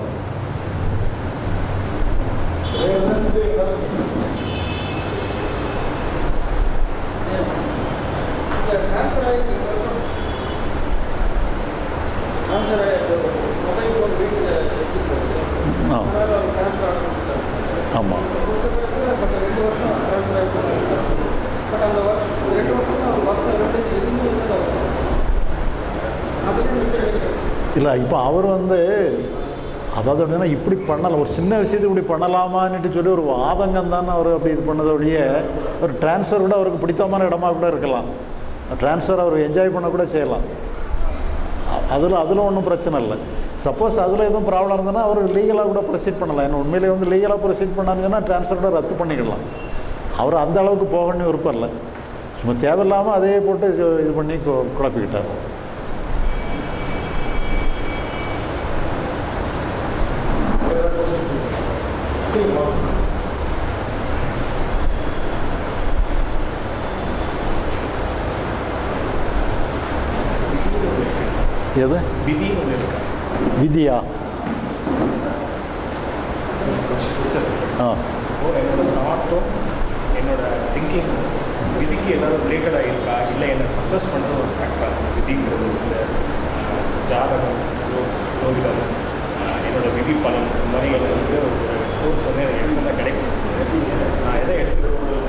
வேற என்ன செஞ்சு ஏதாவது இந்த ட்ரான்ஸ்ஃபர் ஆகி இந்த வருஷம் ட்ரான்ஸ்ஃபர் ஆகி மொபைல் ஃபோன் வீட்டில் வச்சுருக்காரு ஆ அதனால் அவர் ட்ரான்ஸ்ஃபர் ஆக கொடுத்தாரு ஆமாம் கொடுத்த பிறகு பட் ரெண்டு வருஷம் ட்ரான்ஸ்ஃபர் ஆகி கொடுத்தாரு பட் அந்த வருஷம் இந்த ரெண்டு வருஷம் அவர் ஒர்க் ரெண்டு எதுவுமே இல்லை அதுலேயும் விட்டு இல்லை இப்போ அவர் வந்து அதாவது எப்படின்னா இப்படி பண்ணலை ஒரு சின்ன விஷயத்தை இப்படி பண்ணலாமான்னுட்டு சொல்லி ஒரு ஆதங்கம் தானே அவர் அப்படி இது பண்ணதை ஒழிய ஒரு ட்ரான்ஸ்ஃபர் கூட அவருக்கு பிடித்தமான இடமா கூட இருக்கலாம் ட்ரான்ஸ்ஃபர் அவர் என்ஜாய் பண்ண கூட செய்யலாம் அதில் அதில் ஒன்றும் பிரச்சனை இல்லை சப்போஸ் அதில் எதுவும் ப்ராப்ளம் இருந்ததுன்னா அவர் லீகலாக கூட ப்ரொசீட் பண்ணலாம் ஏன்னா உண்மையிலே வந்து லீகலாக ப்ரொசீட் பண்ணாங்கன்னா ட்ரான்ஸ்ஃபர் கூட ரத்து பண்ணிக்கலாம் அவர் அந்த அளவுக்கு போகணும்னு விருப்பம் இல்லை சும்மா தேவையில்லாமல் அதே போட்டு இது பண்ணி கு- குழப்பிக்கிட்டார் வேற ஏதாவது questions இருக்கா? சரிங்க, வாங்க. எது விதின்னு ஒன்று இருக்கு விதியா ஆ இப்போ என்னோட தாட்டும் என்னோட திங்கிங் விதிக்கு ஏதாவது ரிலேட்டடாக இருக்கா இல்லை என்னை சப்ரஸ் பண்ணுற ஒரு ஃபேக்டர் விதிங்கிறது இந்த ஆஹ், ஜாதகம் ஜோ ஜோதிடம் ஆஹ், என்னோட விதி பலன் இந்த மாதிரி எனக்கு வந்து ஒரு ஃபோர்ஸ் வந்து எனக்கு எக்ஸ்டெண்டாக கிடைக்கும் நான் எதை எடுத்துக்கிறோம்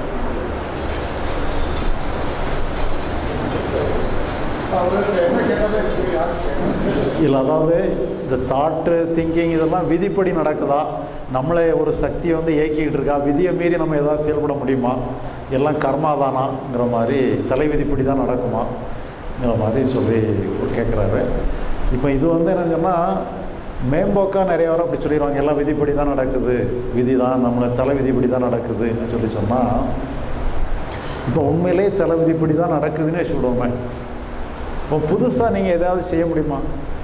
அவருக்கு என்ன கேட்டாலும் எனக்கு யாரும் கேட்கல. இல்லை அதாவது இந்த தாட்டு திங்கிங் இதெல்லாம் விதிப்படி நடக்குதா நம்மளே ஒரு சக்தியை வந்து இயக்கிக்கிட்டு இருக்கா விதியை மீறி நம்ம ஏதாவது செயல்பட முடியுமா எல்லாம் கர்மாதானாங்கிற மாதிரி தலை விதிப்படி தான் நடக்குமாங்கிற மாதிரி சொல்லி கேட்குறாரு இப்போ இது வந்து என்னன்னு சொன்னால் மேம்போக்காக நிறைய பேர் அப்படி சொல்லிடுவாங்க எல்லாம் விதிப்படி தான் நடக்குது விதி தான் நம்மளை தலை விதிப்படி தான் நடக்குதுன்னு சொல்லி சொன்னால் இப்போ உண்மையிலே தலை விதிப்படி தான் நடக்குதுன்னே சொல்லுவோமே இப்போ புதுசாக நீங்கள் ஏதாவது செய்ய முடியுமா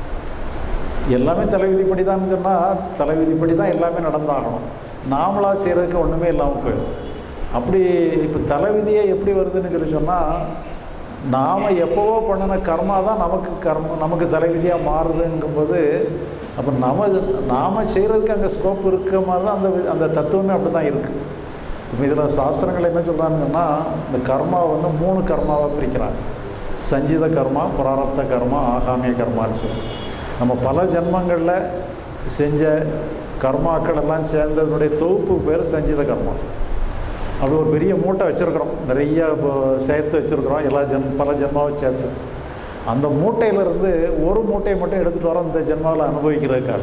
எல்லாமே தலைவிதிப்படி தான் சொன்னால் தலைவிதிப்படி தான் எல்லாமே நடந்தாகணும் நாமளாக செய்கிறதுக்கு ஒன்றுமே இல்லாமல் போயிடும் அப்படி இப்போ தலைவிதியே எப்படி வருதுன்னு சொல்லி சொன்னால் நாம் எப்போவோ பண்ணின கர்மா தான் நமக்கு கர்ம நமக்கு தலைவிதியாக மாறுதுங்கும்போது அப்போ நம்ம நாம் செய்கிறதுக்கு அங்கே ஸ்கோப் இருக்க மாதிரி தான் அந்த வி- அந்த தத்துவமே அப்படி தான் இருக்குது இப்போ இதில் சாஸ்திரங்கள் என்ன சொல்கிறாங்கன்னா இந்த கர்மா வந்து மூணு கர்மாவாக பிரிக்கிறாங்க சஞ்சித கர்மா பிராரப்த கர்மா ஆகாமிய கர்மான்னு சொல்லி நம்ம பல ஜென்மங்களில் செஞ்ச கர்மாக்கள் எல்லாம் சேர்ந்ததனுடைய தொகுப்பு பேர் சஞ்சித கர்மா அப்படி ஒரு பெரிய மூட்டை வச்சுருக்குறோம் நிறைய இப்போ சேர்த்து வச்சுருக்குறோம் எல்லா ஜென் பல ஜென்மாவும் சேர்த்து அந்த மூட்டையிலிருந்து ஒரு மூட்டையை மட்டும் எடுத்துகிட்டு வரோம் இந்த ஜென்மாவில் அனுபவிக்கிறதுக்காக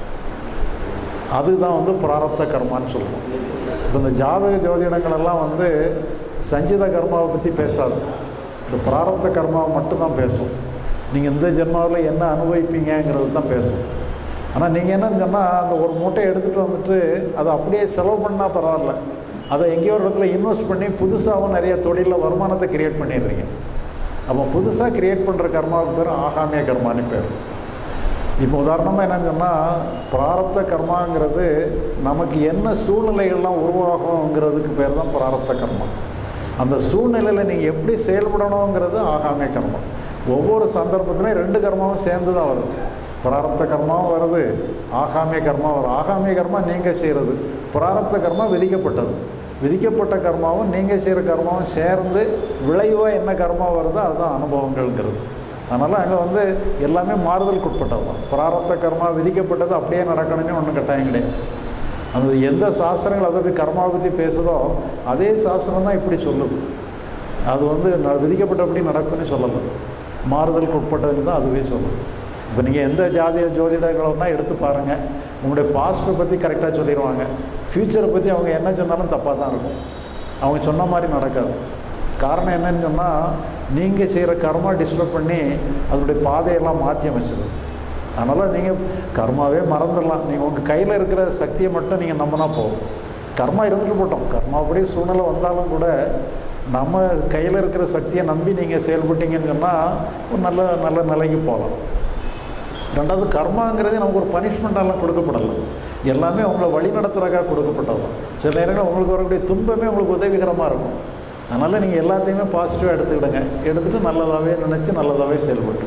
அதுதான் வந்து பிராரப்த கர்மான்னு சொல்லுவோம் இப்போ இந்த ஜாதக ஜோதிடங்கள் எல்லாம் வந்து சஞ்சித கர்மாவை பற்றி பேசாது இந்த பிராரப்த கர்மாவை மட்டும்தான் பேசும் நீங்கள் இந்த ஜென்மாவில் என்ன அனுபவிப்பீங்கங்கிறது தான் பேசும் ஆனால் நீங்கள் என்னன்னு சொன்னால் அந்த ஒரு மூட்டையை எடுத்துகிட்டு வந்துட்டு அதை அப்படியே செலவு பண்ணால் பரவாயில்ல அதை எங்கேயோ ஒரு இடத்துல இன்வெஸ்ட் பண்ணி புதுசாகவும் நிறைய தொழிலில் வருமானத்தை கிரியேட் பண்ணிடுறீங்க அப்போ புதுசாக கிரியேட் பண்ணுற கர்மாவுக்கு பேர் ஆகாமிய கர்மான்னு பேர் இப்போ உதாரணமாக என்னன்னு சொன்னால் பிராரப்த கர்மாங்கிறது நமக்கு என்ன சூழ்நிலைகள்லாம் உருவாகுங்கிறதுக்கு பேர் தான் பிராரப்த கர்மா அந்த சூழ்நிலையில் நீங்கள் எப்படி செயல்படணுங்கிறது ஆகாமிய கர்மா ஒவ்வொரு சந்தர்ப்பத்திலையும் ரெண்டு கர்மாவும் சேர்ந்து தான் வருது பிராரப்த கர்மாவும் வருது ஆகாமிய கர்மா வரும் ஆகாமிய கர்மா நீங்கள் செய்கிறது பிராரப்த கர்மா விதிக்கப்பட்டது விதிக்கப்பட்ட கர்மாவும் நீங்கள் செய்கிற கர்மாவும் சேர்ந்து விளைவாக என்ன கர்மா வருதோ அதுதான் அனுபவங்கள்ங்கிறது அதனால் அங்கே வந்து எல்லாமே மாறுதலுக்கு உட்பட்டது தான் பிராரப்த கர்மா விதிக்கப்பட்டது அப்படியே நடக்கணும்னு ஒன்றும் கட்டாயம் கிடையாது அந்த எந்த சாஸ்திரங்கள் அதை பற்றி கர்மாவை பற்றி பேசுதோ அதே சாஸ்திரம் தான் இப்படி சொல்லுது அது வந்து ந- விதிக்கப்பட்டபடி நடக்கும்னு சொல்லலை மாறுதலுக்கு உட்பட்டதுன்னு தான் அதுவே சொல்லுது இப்போ நீங்கள் எந்த ஜாதிய ஜோதிடர்கள்னா எடுத்து பாருங்கள் உங்களுடைய பாஸ்ட்டை பற்றி கரெக்டாக சொல்லிடுவாங்க ஃப்யூச்சரை பற்றி அவங்க என்ன சொன்னாலும் தப்பாக தான் இருக்கும் அவங்க சொன்ன மாதிரி நடக்காது காரணம் என்னன்னு சொன்னால் நீங்கள் செய்கிற கர்மா டிஸ்டர்ப் பண்ணி அதனுடைய பாதையெல்லாம் மாற்றி அமைச்சிது அதனால் நீங்கள் கர்மாவே மறந்துடலாம் நீங்கள் உங்கள் கையில் இருக்கிற சக்தியை மட்டும் நீங்கள் நம்பினா போதும் கர்மா இருந்துட்டு போட்டோம் கர்மாப்படி சூழ்நிலை வந்தாலும் கூட நம்ம கையில் இருக்கிற சக்தியை நம்பி நீங்கள் செயல்பட்டீங்கன்னு சொன்னால் ஒரு நல்ல நல்ல நிலைக்கு போகலாம் ரெண்டாவது கர்மாங்கிறதே நமக்கு ஒரு பனிஷ்மெண்ட்டெல்லாம் கொடுக்கப்படலை எல்லாமே உங்களை வழி நடத்துறதுக்காக கொடுக்கப்பட்டது சில நேரங்களில் உங்களுக்கு வரக்கூடிய துன்பமே உங்களுக்கு உதவிகரமாக இருக்கும் அதனால் நீங்கள் எல்லாத்தையுமே பாசிட்டிவாக எடுத்துக்கிடுங்க எடுத்துகிட்டு நல்லதாகவே நினச்சி நல்லதாகவே செயல்பட்டு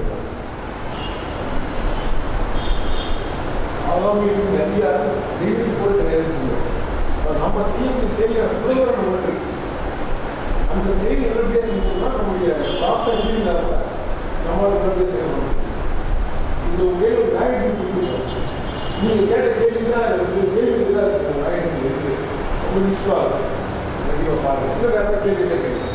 அவங்களுக்கு நிறைய டிகிரி போட்டு கிடையாது சொல்லுவோம். இப்ப நம்ம செய்ய செய்கிற சுதந்திரம் ஒன்று இருக்கு. அந்த செயல் எப்படி செஞ்சோம்னா நம்முடைய சாஃப்ட்வேர் இன்ஜினியர் நம்மளுக்கு எப்படி செய்யணும் இது ஒரு கேள்வி மேகசின் கொடுத்துருக்கோம் நீங்க கேட்ட கேள்வி தான் இருக்கு கேள்வி தான் இருக்கு மேகசின் இருக்கு ரொம்ப யூஸ்ஃபுல்லாக இருக்கும் கண்டிப்பாக பாருங்க இன்னும் வேற கேள்வி தான் கேள்வி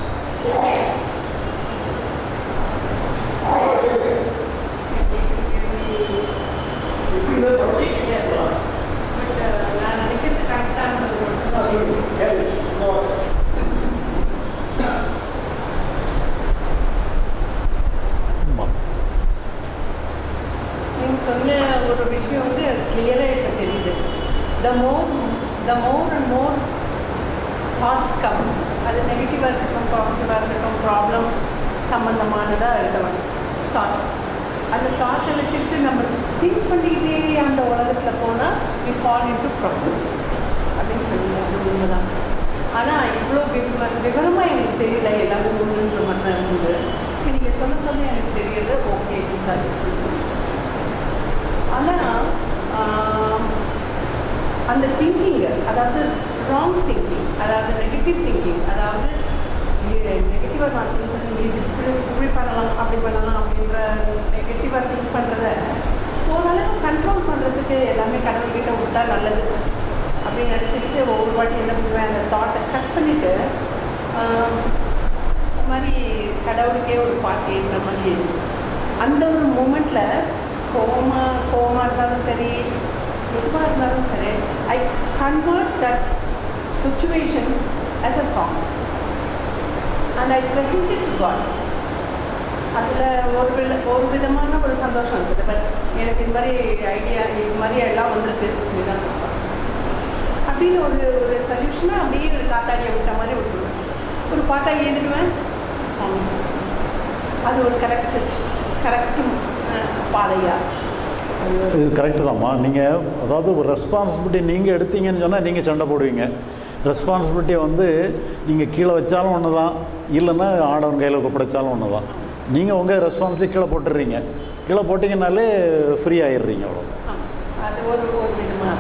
எப்படின்னா தொடர்ந்து நான் நினைக்கிறது கரெக்டானது ஆமாம் நீங்கள் சொன்ன ஒரு விஷயம் வந்து கிளியராக இப்போ தெரியுது the more the more and more thoughts come அது நெகட்டிவாக இருக்கட்டும் பாசிட்டிவாக இருக்கட்டும் ப்ராப்ளம் சம்மந்தமானதாக இருக்கணும் தாட் அந்த தாட்டை வச்சுக்கிட்டு நம்ம திங்க் பண்ணிக்கிட்டே அந்த உலகத்தில் போனால் வி ஃபால் இன்டு ப்ராப்ளம்ஸ் அப்படின்னு சொல்லுவோம் அது உண்மைதான் ஆனால் இவ்வளோ விவ விவரமாக எனக்கு தெரியல எல்லாமே ஒன்றுன்ற மாதிரி தான் இருந்தது இப்போ நீங்கள் சொல்ல சொல்ல எனக்கு தெரியுது ஓகே சார் ஆனால் அந்த திங்கிங் அதாவது ராங் திங்கிங் அதாவது நெகட்டிவ் திங்கிங் அதாவது நெகட்டிவாக நான் திங்க் பண்ணி இது இப்படி இப்படி பண்ணலாம் அப்படி பண்ணலாம் அப்படின்ற நெகட்டிவாக திங்க் பண்ணுறத ஓரளவு கண்ட்ரோல் பண்ணுறதுக்கு எல்லாமே கடவுள்கிட்ட விட்டா நல்லது அப்படின்னு நினச்சிக்கிட்டு ஒவ்வொரு வாட்டி என்ன பண்ணுவேன் அந்த தாட்டை கட் பண்ணிவிட்டு இந்த மாதிரி கடவுளுக்கே ஒரு பாட்டு இந்த மாதிரி அந்த ஒரு மூமெண்ட்டில் கோமா கோமா இருந்தாலும் சரி எதுவாக இருந்தாலும் சரி I convert that situation as a song and I present it to God அதில் ஒரு வித ஒரு விதமான ஒரு சந்தோஷம் இருக்குது பட் எனக்கு இது மாதிரி ஐடியா இது மாதிரி எல்லாம் வந்திருக்கு இதுதான் அப்படின்னு ஒரு ஒரு சொல்யூஷனாக அப்படியே ஒரு காத்தாடியை விட்ட மாதிரி விட்டுருவேன் ஒரு பாட்டை எழுதிடுவேன் சுவாமி அது ஒரு கரெக்ட் செட் கரெக்ட் பாதையா இது கரெக்டு தாம்மா நீங்கள் அதாவது ஒரு ரெஸ்பான்சிபிலிட்டி நீங்கள் எடுத்தீங்கன்னு சொன்னால் நீங்கள் சண்டை போடுவீங்க ரெஸ்பான்சிபிலிட்டியை வந்து நீங்கள் கீழே வச்சாலும் ஒன்று தான் இல்லைன்னா ஆடவன் கையில் ஒப்படைச்சாலும் ஒன்று தான் நீங்கள் உங்கள் ரெஸ்பான்சிபிலிட்டி கீழே போட்டுடுறீங்க கீழே போட்டிங்கனாலே ஃப்ரீ ஆயிடுறீங்க அவ்வளோ ஆமா. அது ஒரு ஒரு விதமாக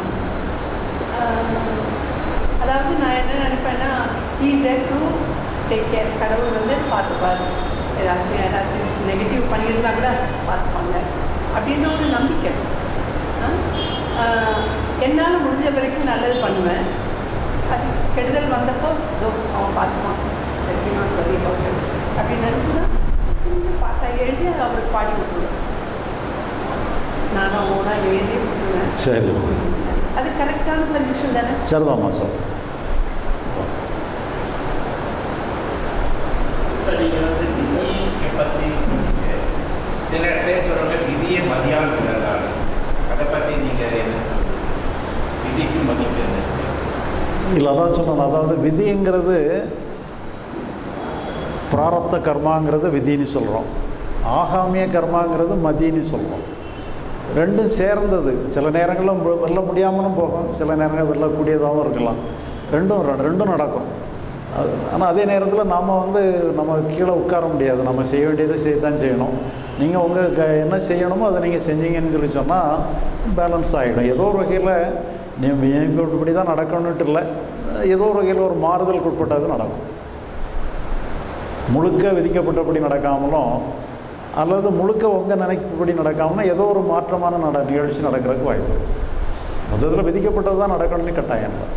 அதாவது நான் என்ன நினைப்பேன்னா ஈஸியாக டு டேக் கேர் கடவுள் வந்து பார்த்துப்பாரு ஏதாச்சும் ஏதாச்சும் நெகட்டிவ் பண்ணியிருந்தா கூட பார்த்துப்பாங்க அப்படின்னு ஒரு நம்பிக்கை என்னால் முடிஞ்ச வரைக்கும் நல்லது பண்ணுவேன் அது கெடுதல் வந்தப்போ இதோ அவன் பார்த்துப்பான் எப்படின்னா பெரிய பக்கம் அப்படின்னு நினச்சி தான் சின்ன பாட்டா எழுதி அதை அவருக்கு பாடி விட்டுருவேன் நானும் ஓனாக எழுதி விட்டுருவேன் சரி அது கரெக்டான சொல்யூஷன் தானே சரிதாம்மா சார் இப்போ நீங்கள் வந்து விதியை பற்றி சொன்னீங்க சில இடத்துல சொல்கிறாங்க விதியை மதியால் விடாதான் அதை பற்றி நீங்கள் என்ன சொல்றீங்க விதிக்கு மதிப்பு என்ன இல்லை அதான் சொன்னேன் அதாவது விதிங்கிறது பிராரப்த கர்மாங்கிறது விதின்னு சொல்கிறோம் ஆகாமிய கர்மாங்கிறது மதின்னு சொல்கிறோம் ரெண்டும் சேர்ந்தது சில நேரங்களில் வெ- வெல்ல முடியாமலும் போகும் சில நேரங்கள் வெல்லக்கூடியதாகவும் இருக்கலாம் ரெண்டும் ரெ- ரெண்டும் நடக்கும் அது ஆனால் அதே நேரத்தில் நாம் வந்து நம்ம கீழே உட்கார முடியாது நம்ம செய்ய வேண்டியதை செய்யத்தான் செய்யணும் நீங்கள் உங்கள் க என்ன செய்யணுமோ அதை நீங்கள் செஞ்சீங்கன்னு சொல்லி சொன்னால் பேலன்ஸ் ஆகிடும் ஏதோ ஒரு வகையில் நீங்கள் இப்படி தான் நடக்கணுன்ட்டு இல்லை ஏதோ ஒரு வகையில் ஒரு மாறுதலுக்கு உட்பட்டது நடக்கும் முழுக்க விதிக்கப்பட்டபடி நடக்காமலும் அல்லது முழுக்க உங்கள் நினைக்கப்படி நடக்காமலும் ஏதோ ஒரு மாற்றமான நட நிகழ்ச்சி நடக்கிறதுக்கு வாய்ப்பு இருக்கு. மொத்தத்தில் விதிக்கப்பட்டது தான் நடக்கணும்னு கட்டாயம் இல்லை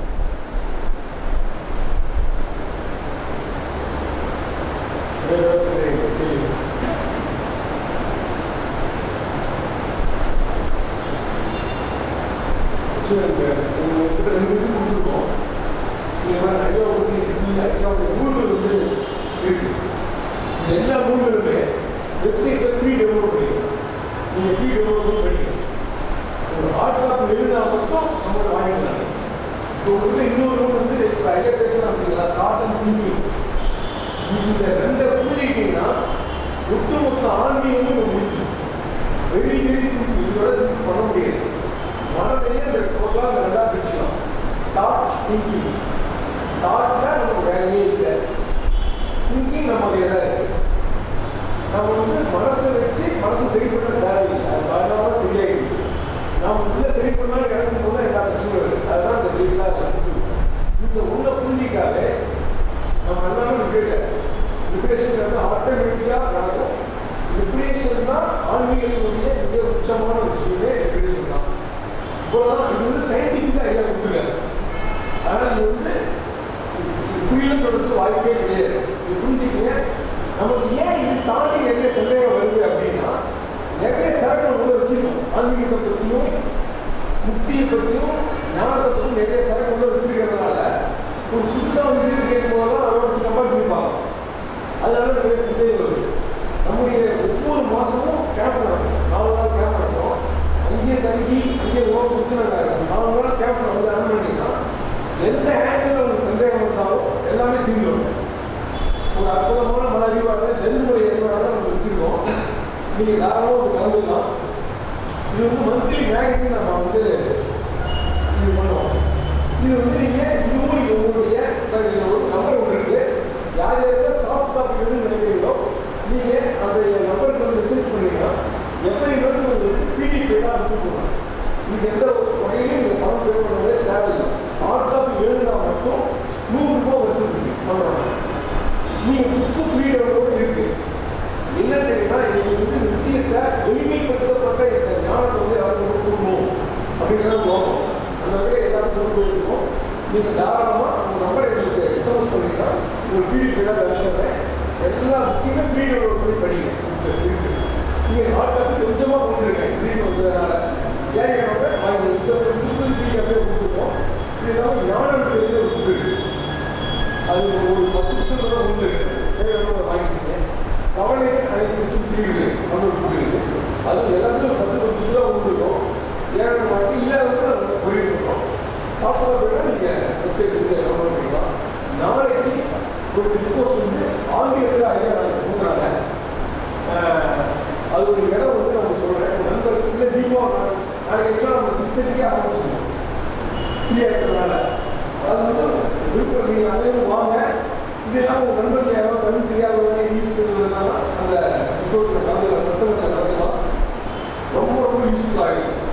எல்லா நூல்களுமே வெப்சைட்டில் ஃப்ரீ டெவலப் பண்ணிக்கலாம் நீங்கள் ஃப்ரீ டெவலப் பண்ணிக்கலாம் ஒரு ஹார்ட் காப்பி எழுதினா மட்டும் நம்ம வாங்கிக்கலாம் இப்போ உங்கள்கிட்ட இன்னொரு நூல் வந்து இப்போ ஐயா பேசலாம் அப்படிங்களா காட்டன் திங்கிங் இந்த ரெண்டை புரிஞ்சுக்கிட்டீங்கன்னா ஒட்டுமொத்த ஆன்மீகமும் நம்ம முடிஞ்சு வெரி வெரி சிம்பிள் இதோட சிம்பிள் பண்ண முடியாது மனதையே இந்த டோட்டலாக இந்த ரெண்டாக பிரிச்சுக்கலாம் தாட் திங்கிங் தாட்ல நமக்கு வேலையே இல்லை திங்கிங் நமக்கு எதாவது இருக்கு நம்ம வந்து மனசை வச்சு மனசை சரி பண்ண தேவையில்லை அது பயணமாக சரியாகிடுது நாம் உள்ள சரி பண்ணாலும் கிடக்கும் போது எல்லா பிரச்சனையும் வருது அதுதான் இந்த வீட்டில் இந்த உள்ள புரிஞ்சிக்காவே நம்ம எல்லாமே லிபரேட்டர் லிபரேஷன் வந்து ஆட்டோமேட்டிக்காக நடக்கும் லிபரேஷன் தான் ஆன்மீகத்தினுடைய மிக உச்சமான விஷயமே லிபரேஷன் தான் இப்போதான் இது வந்து சயின்டிஃபிக்காக ஐயா கொடுத்துருக்காரு ஆனால் இது வந்து இது புரியல சொல்றதுக்கு வாய்ப்பே கிடையாது இது புரிஞ்சுக்கங்க நமக்கு ஏன் இது தாண்டி நிறைய சந்தேகம் வருது அப்படின்னா நிறைய சரக்கு உள்ள வச்சிருக்கோம் ஆன்மீகத்தை பற்றியும் முக்தியை பற்றியும் ஞானத்தை பற்றியும் நிறைய சரக்கு உள்ள வச்சிருக்கிறதுனால ஒரு புதுசாக விஷயம் கேட்கும் போதெல்லாம் அதை வச்சு கம்பேர் பண்ணி பார்க்கலாம் அதனால நிறைய சந்தேகம் வருது நம்முடைய ஒவ்வொரு மாதமும் கேம்ப் நடக்கும் நாலு நாள் கேம்ப் நடக்கும் அங்கேயே தங்கி அங்கேயே உணவு கொடுத்து நாங்கள் நாலு நாள் கேம்ப் வந்து ரன் பண்ணிங்கன்னா எந்த ஆங்கிள் உங்களுக்கு சந்தேகம் இருந்தாலும் எல்லாமே தீர்ந்துடும் ஒரு அற்புதமான மன அறிவாளர் ஜென்முறை அறிவாளர் நம்ம வச்சிருக்கோம் நீங்கள் தாராளமாக ஒரு கலந்துக்கலாம் இது வந்து மந்த்லி மேகசின் நம்ம வந்து இது பண்ணுவோம் இது வந்து நீங்கள் இதுவும் நீங்கள் உங்களுடைய இதுல ஒரு நம்பர் ஒன்று இருக்கு யார் யாரெல்லாம் சாஃப்ட் காப்பி வேணும்னு நினைக்கிறீங்களோ நீங்கள் அந்த நம்பருக்கு வந்து மெசேஜ் பண்ணீங்கன்னா எப்படி வேணும் உங்களுக்கு பிடிஎஃப் ஃபைலாக அனுப்பிச்சுடுவாங்க இது எந்த வகையிலும் நீங்கள் பணம் பே பண்ணவே தேவையில்லை ஹார்ட் காப்பி வேணும்னா மட்டும் நூறுரூபா வருஷத்துக்கு பண்ணுறாங்க நீங்கள் புக்கு ஃப்ரீ டவுன்லோடு இருக்கு என்னன்னு கேட்டீங்கன்னா நீங்கள் வந்து இந்த விஷயத்தை எளிமைப்படுத்தப்பட்ட இந்த ஞானத்தை வந்து எல்லாருக்கும் கொண்டு கொடுக்கணும் அப்படிங்கிறது நோக்கம் அந்த வகையில் எல்லாரும் கொண்டு போயிருக்கோம் நீங்கள் தாராளமாக உங்கள் நம்பர் எங்களுக்கு எஸ்எம்எஸ் பண்ணீங்கன்னா உங்களுக்கு பிடிஎஃப் எல்லாம் அனுப்பிச்சுடுறேன் எல்லா புக்கையுமே ஃப்ரீ டவுன்லோட் பண்ணி படிங்க இருக்கு நீங்கள் ஹார்ட் காப்பி கொஞ்சமாக கொண்டுருக்கேன் திடீர்னு வந்ததுனால ஏன் கேட்டோம்னா வாங்கி இந்த புக்கு ஃப்ரீ அப்படியே கொடுத்துருக்கோம் இது இல்லாமல் ஞானம் எழுதி ஒரு புக்கு இருக்கு அது ஒரு பத்து புக்கு தான் உண்டு தேவையான வாங்கிக்கிங்க கவலை அனைத்து தீர்வு அப்படின்னு புக்கு இருக்கு அது எல்லாத்துலையும் பத்து பத்து புக்கு தான் உண்டு இருக்கும் ஏழு வாங்கி இல்லாதவங்க அதை போயிட்டு இருக்கோம் சாப்பிட்றத விட நீங்கள் வெப்சைட் வந்து டவுன்லோட் பண்ணிக்கலாம் நாளைக்கு ஒரு டிஸ்கோர்ஸ் வந்து ஆங்கிலத்தில் ஐயா நாளைக்கு கொடுக்குறாங்க நாளைக்கு ஆக்சுவலாக நம்ம சிக்ஸ் தேர்ட்டிக்கே ஆரம்பிச்சிடணும் ஃப்ரீயாக இருக்கிறதுனால அது வந்து விருப்பம் நீங்கள் அனைவரும் வாங்க இது இல்லாமல் உங்கள் நண்பர்கள் யாராவது தமிழ் தெரியாதவங்க யூஸ் பண்ணுறதுனால அந்த டிஸ்கோர்ஸில் கலந்துக்கலாம் சச்சங்கத்தில் கலந்துக்கலாம் ரொம்ப ரொம்ப யூஸ்ஃபுல்லாக இருக்கும்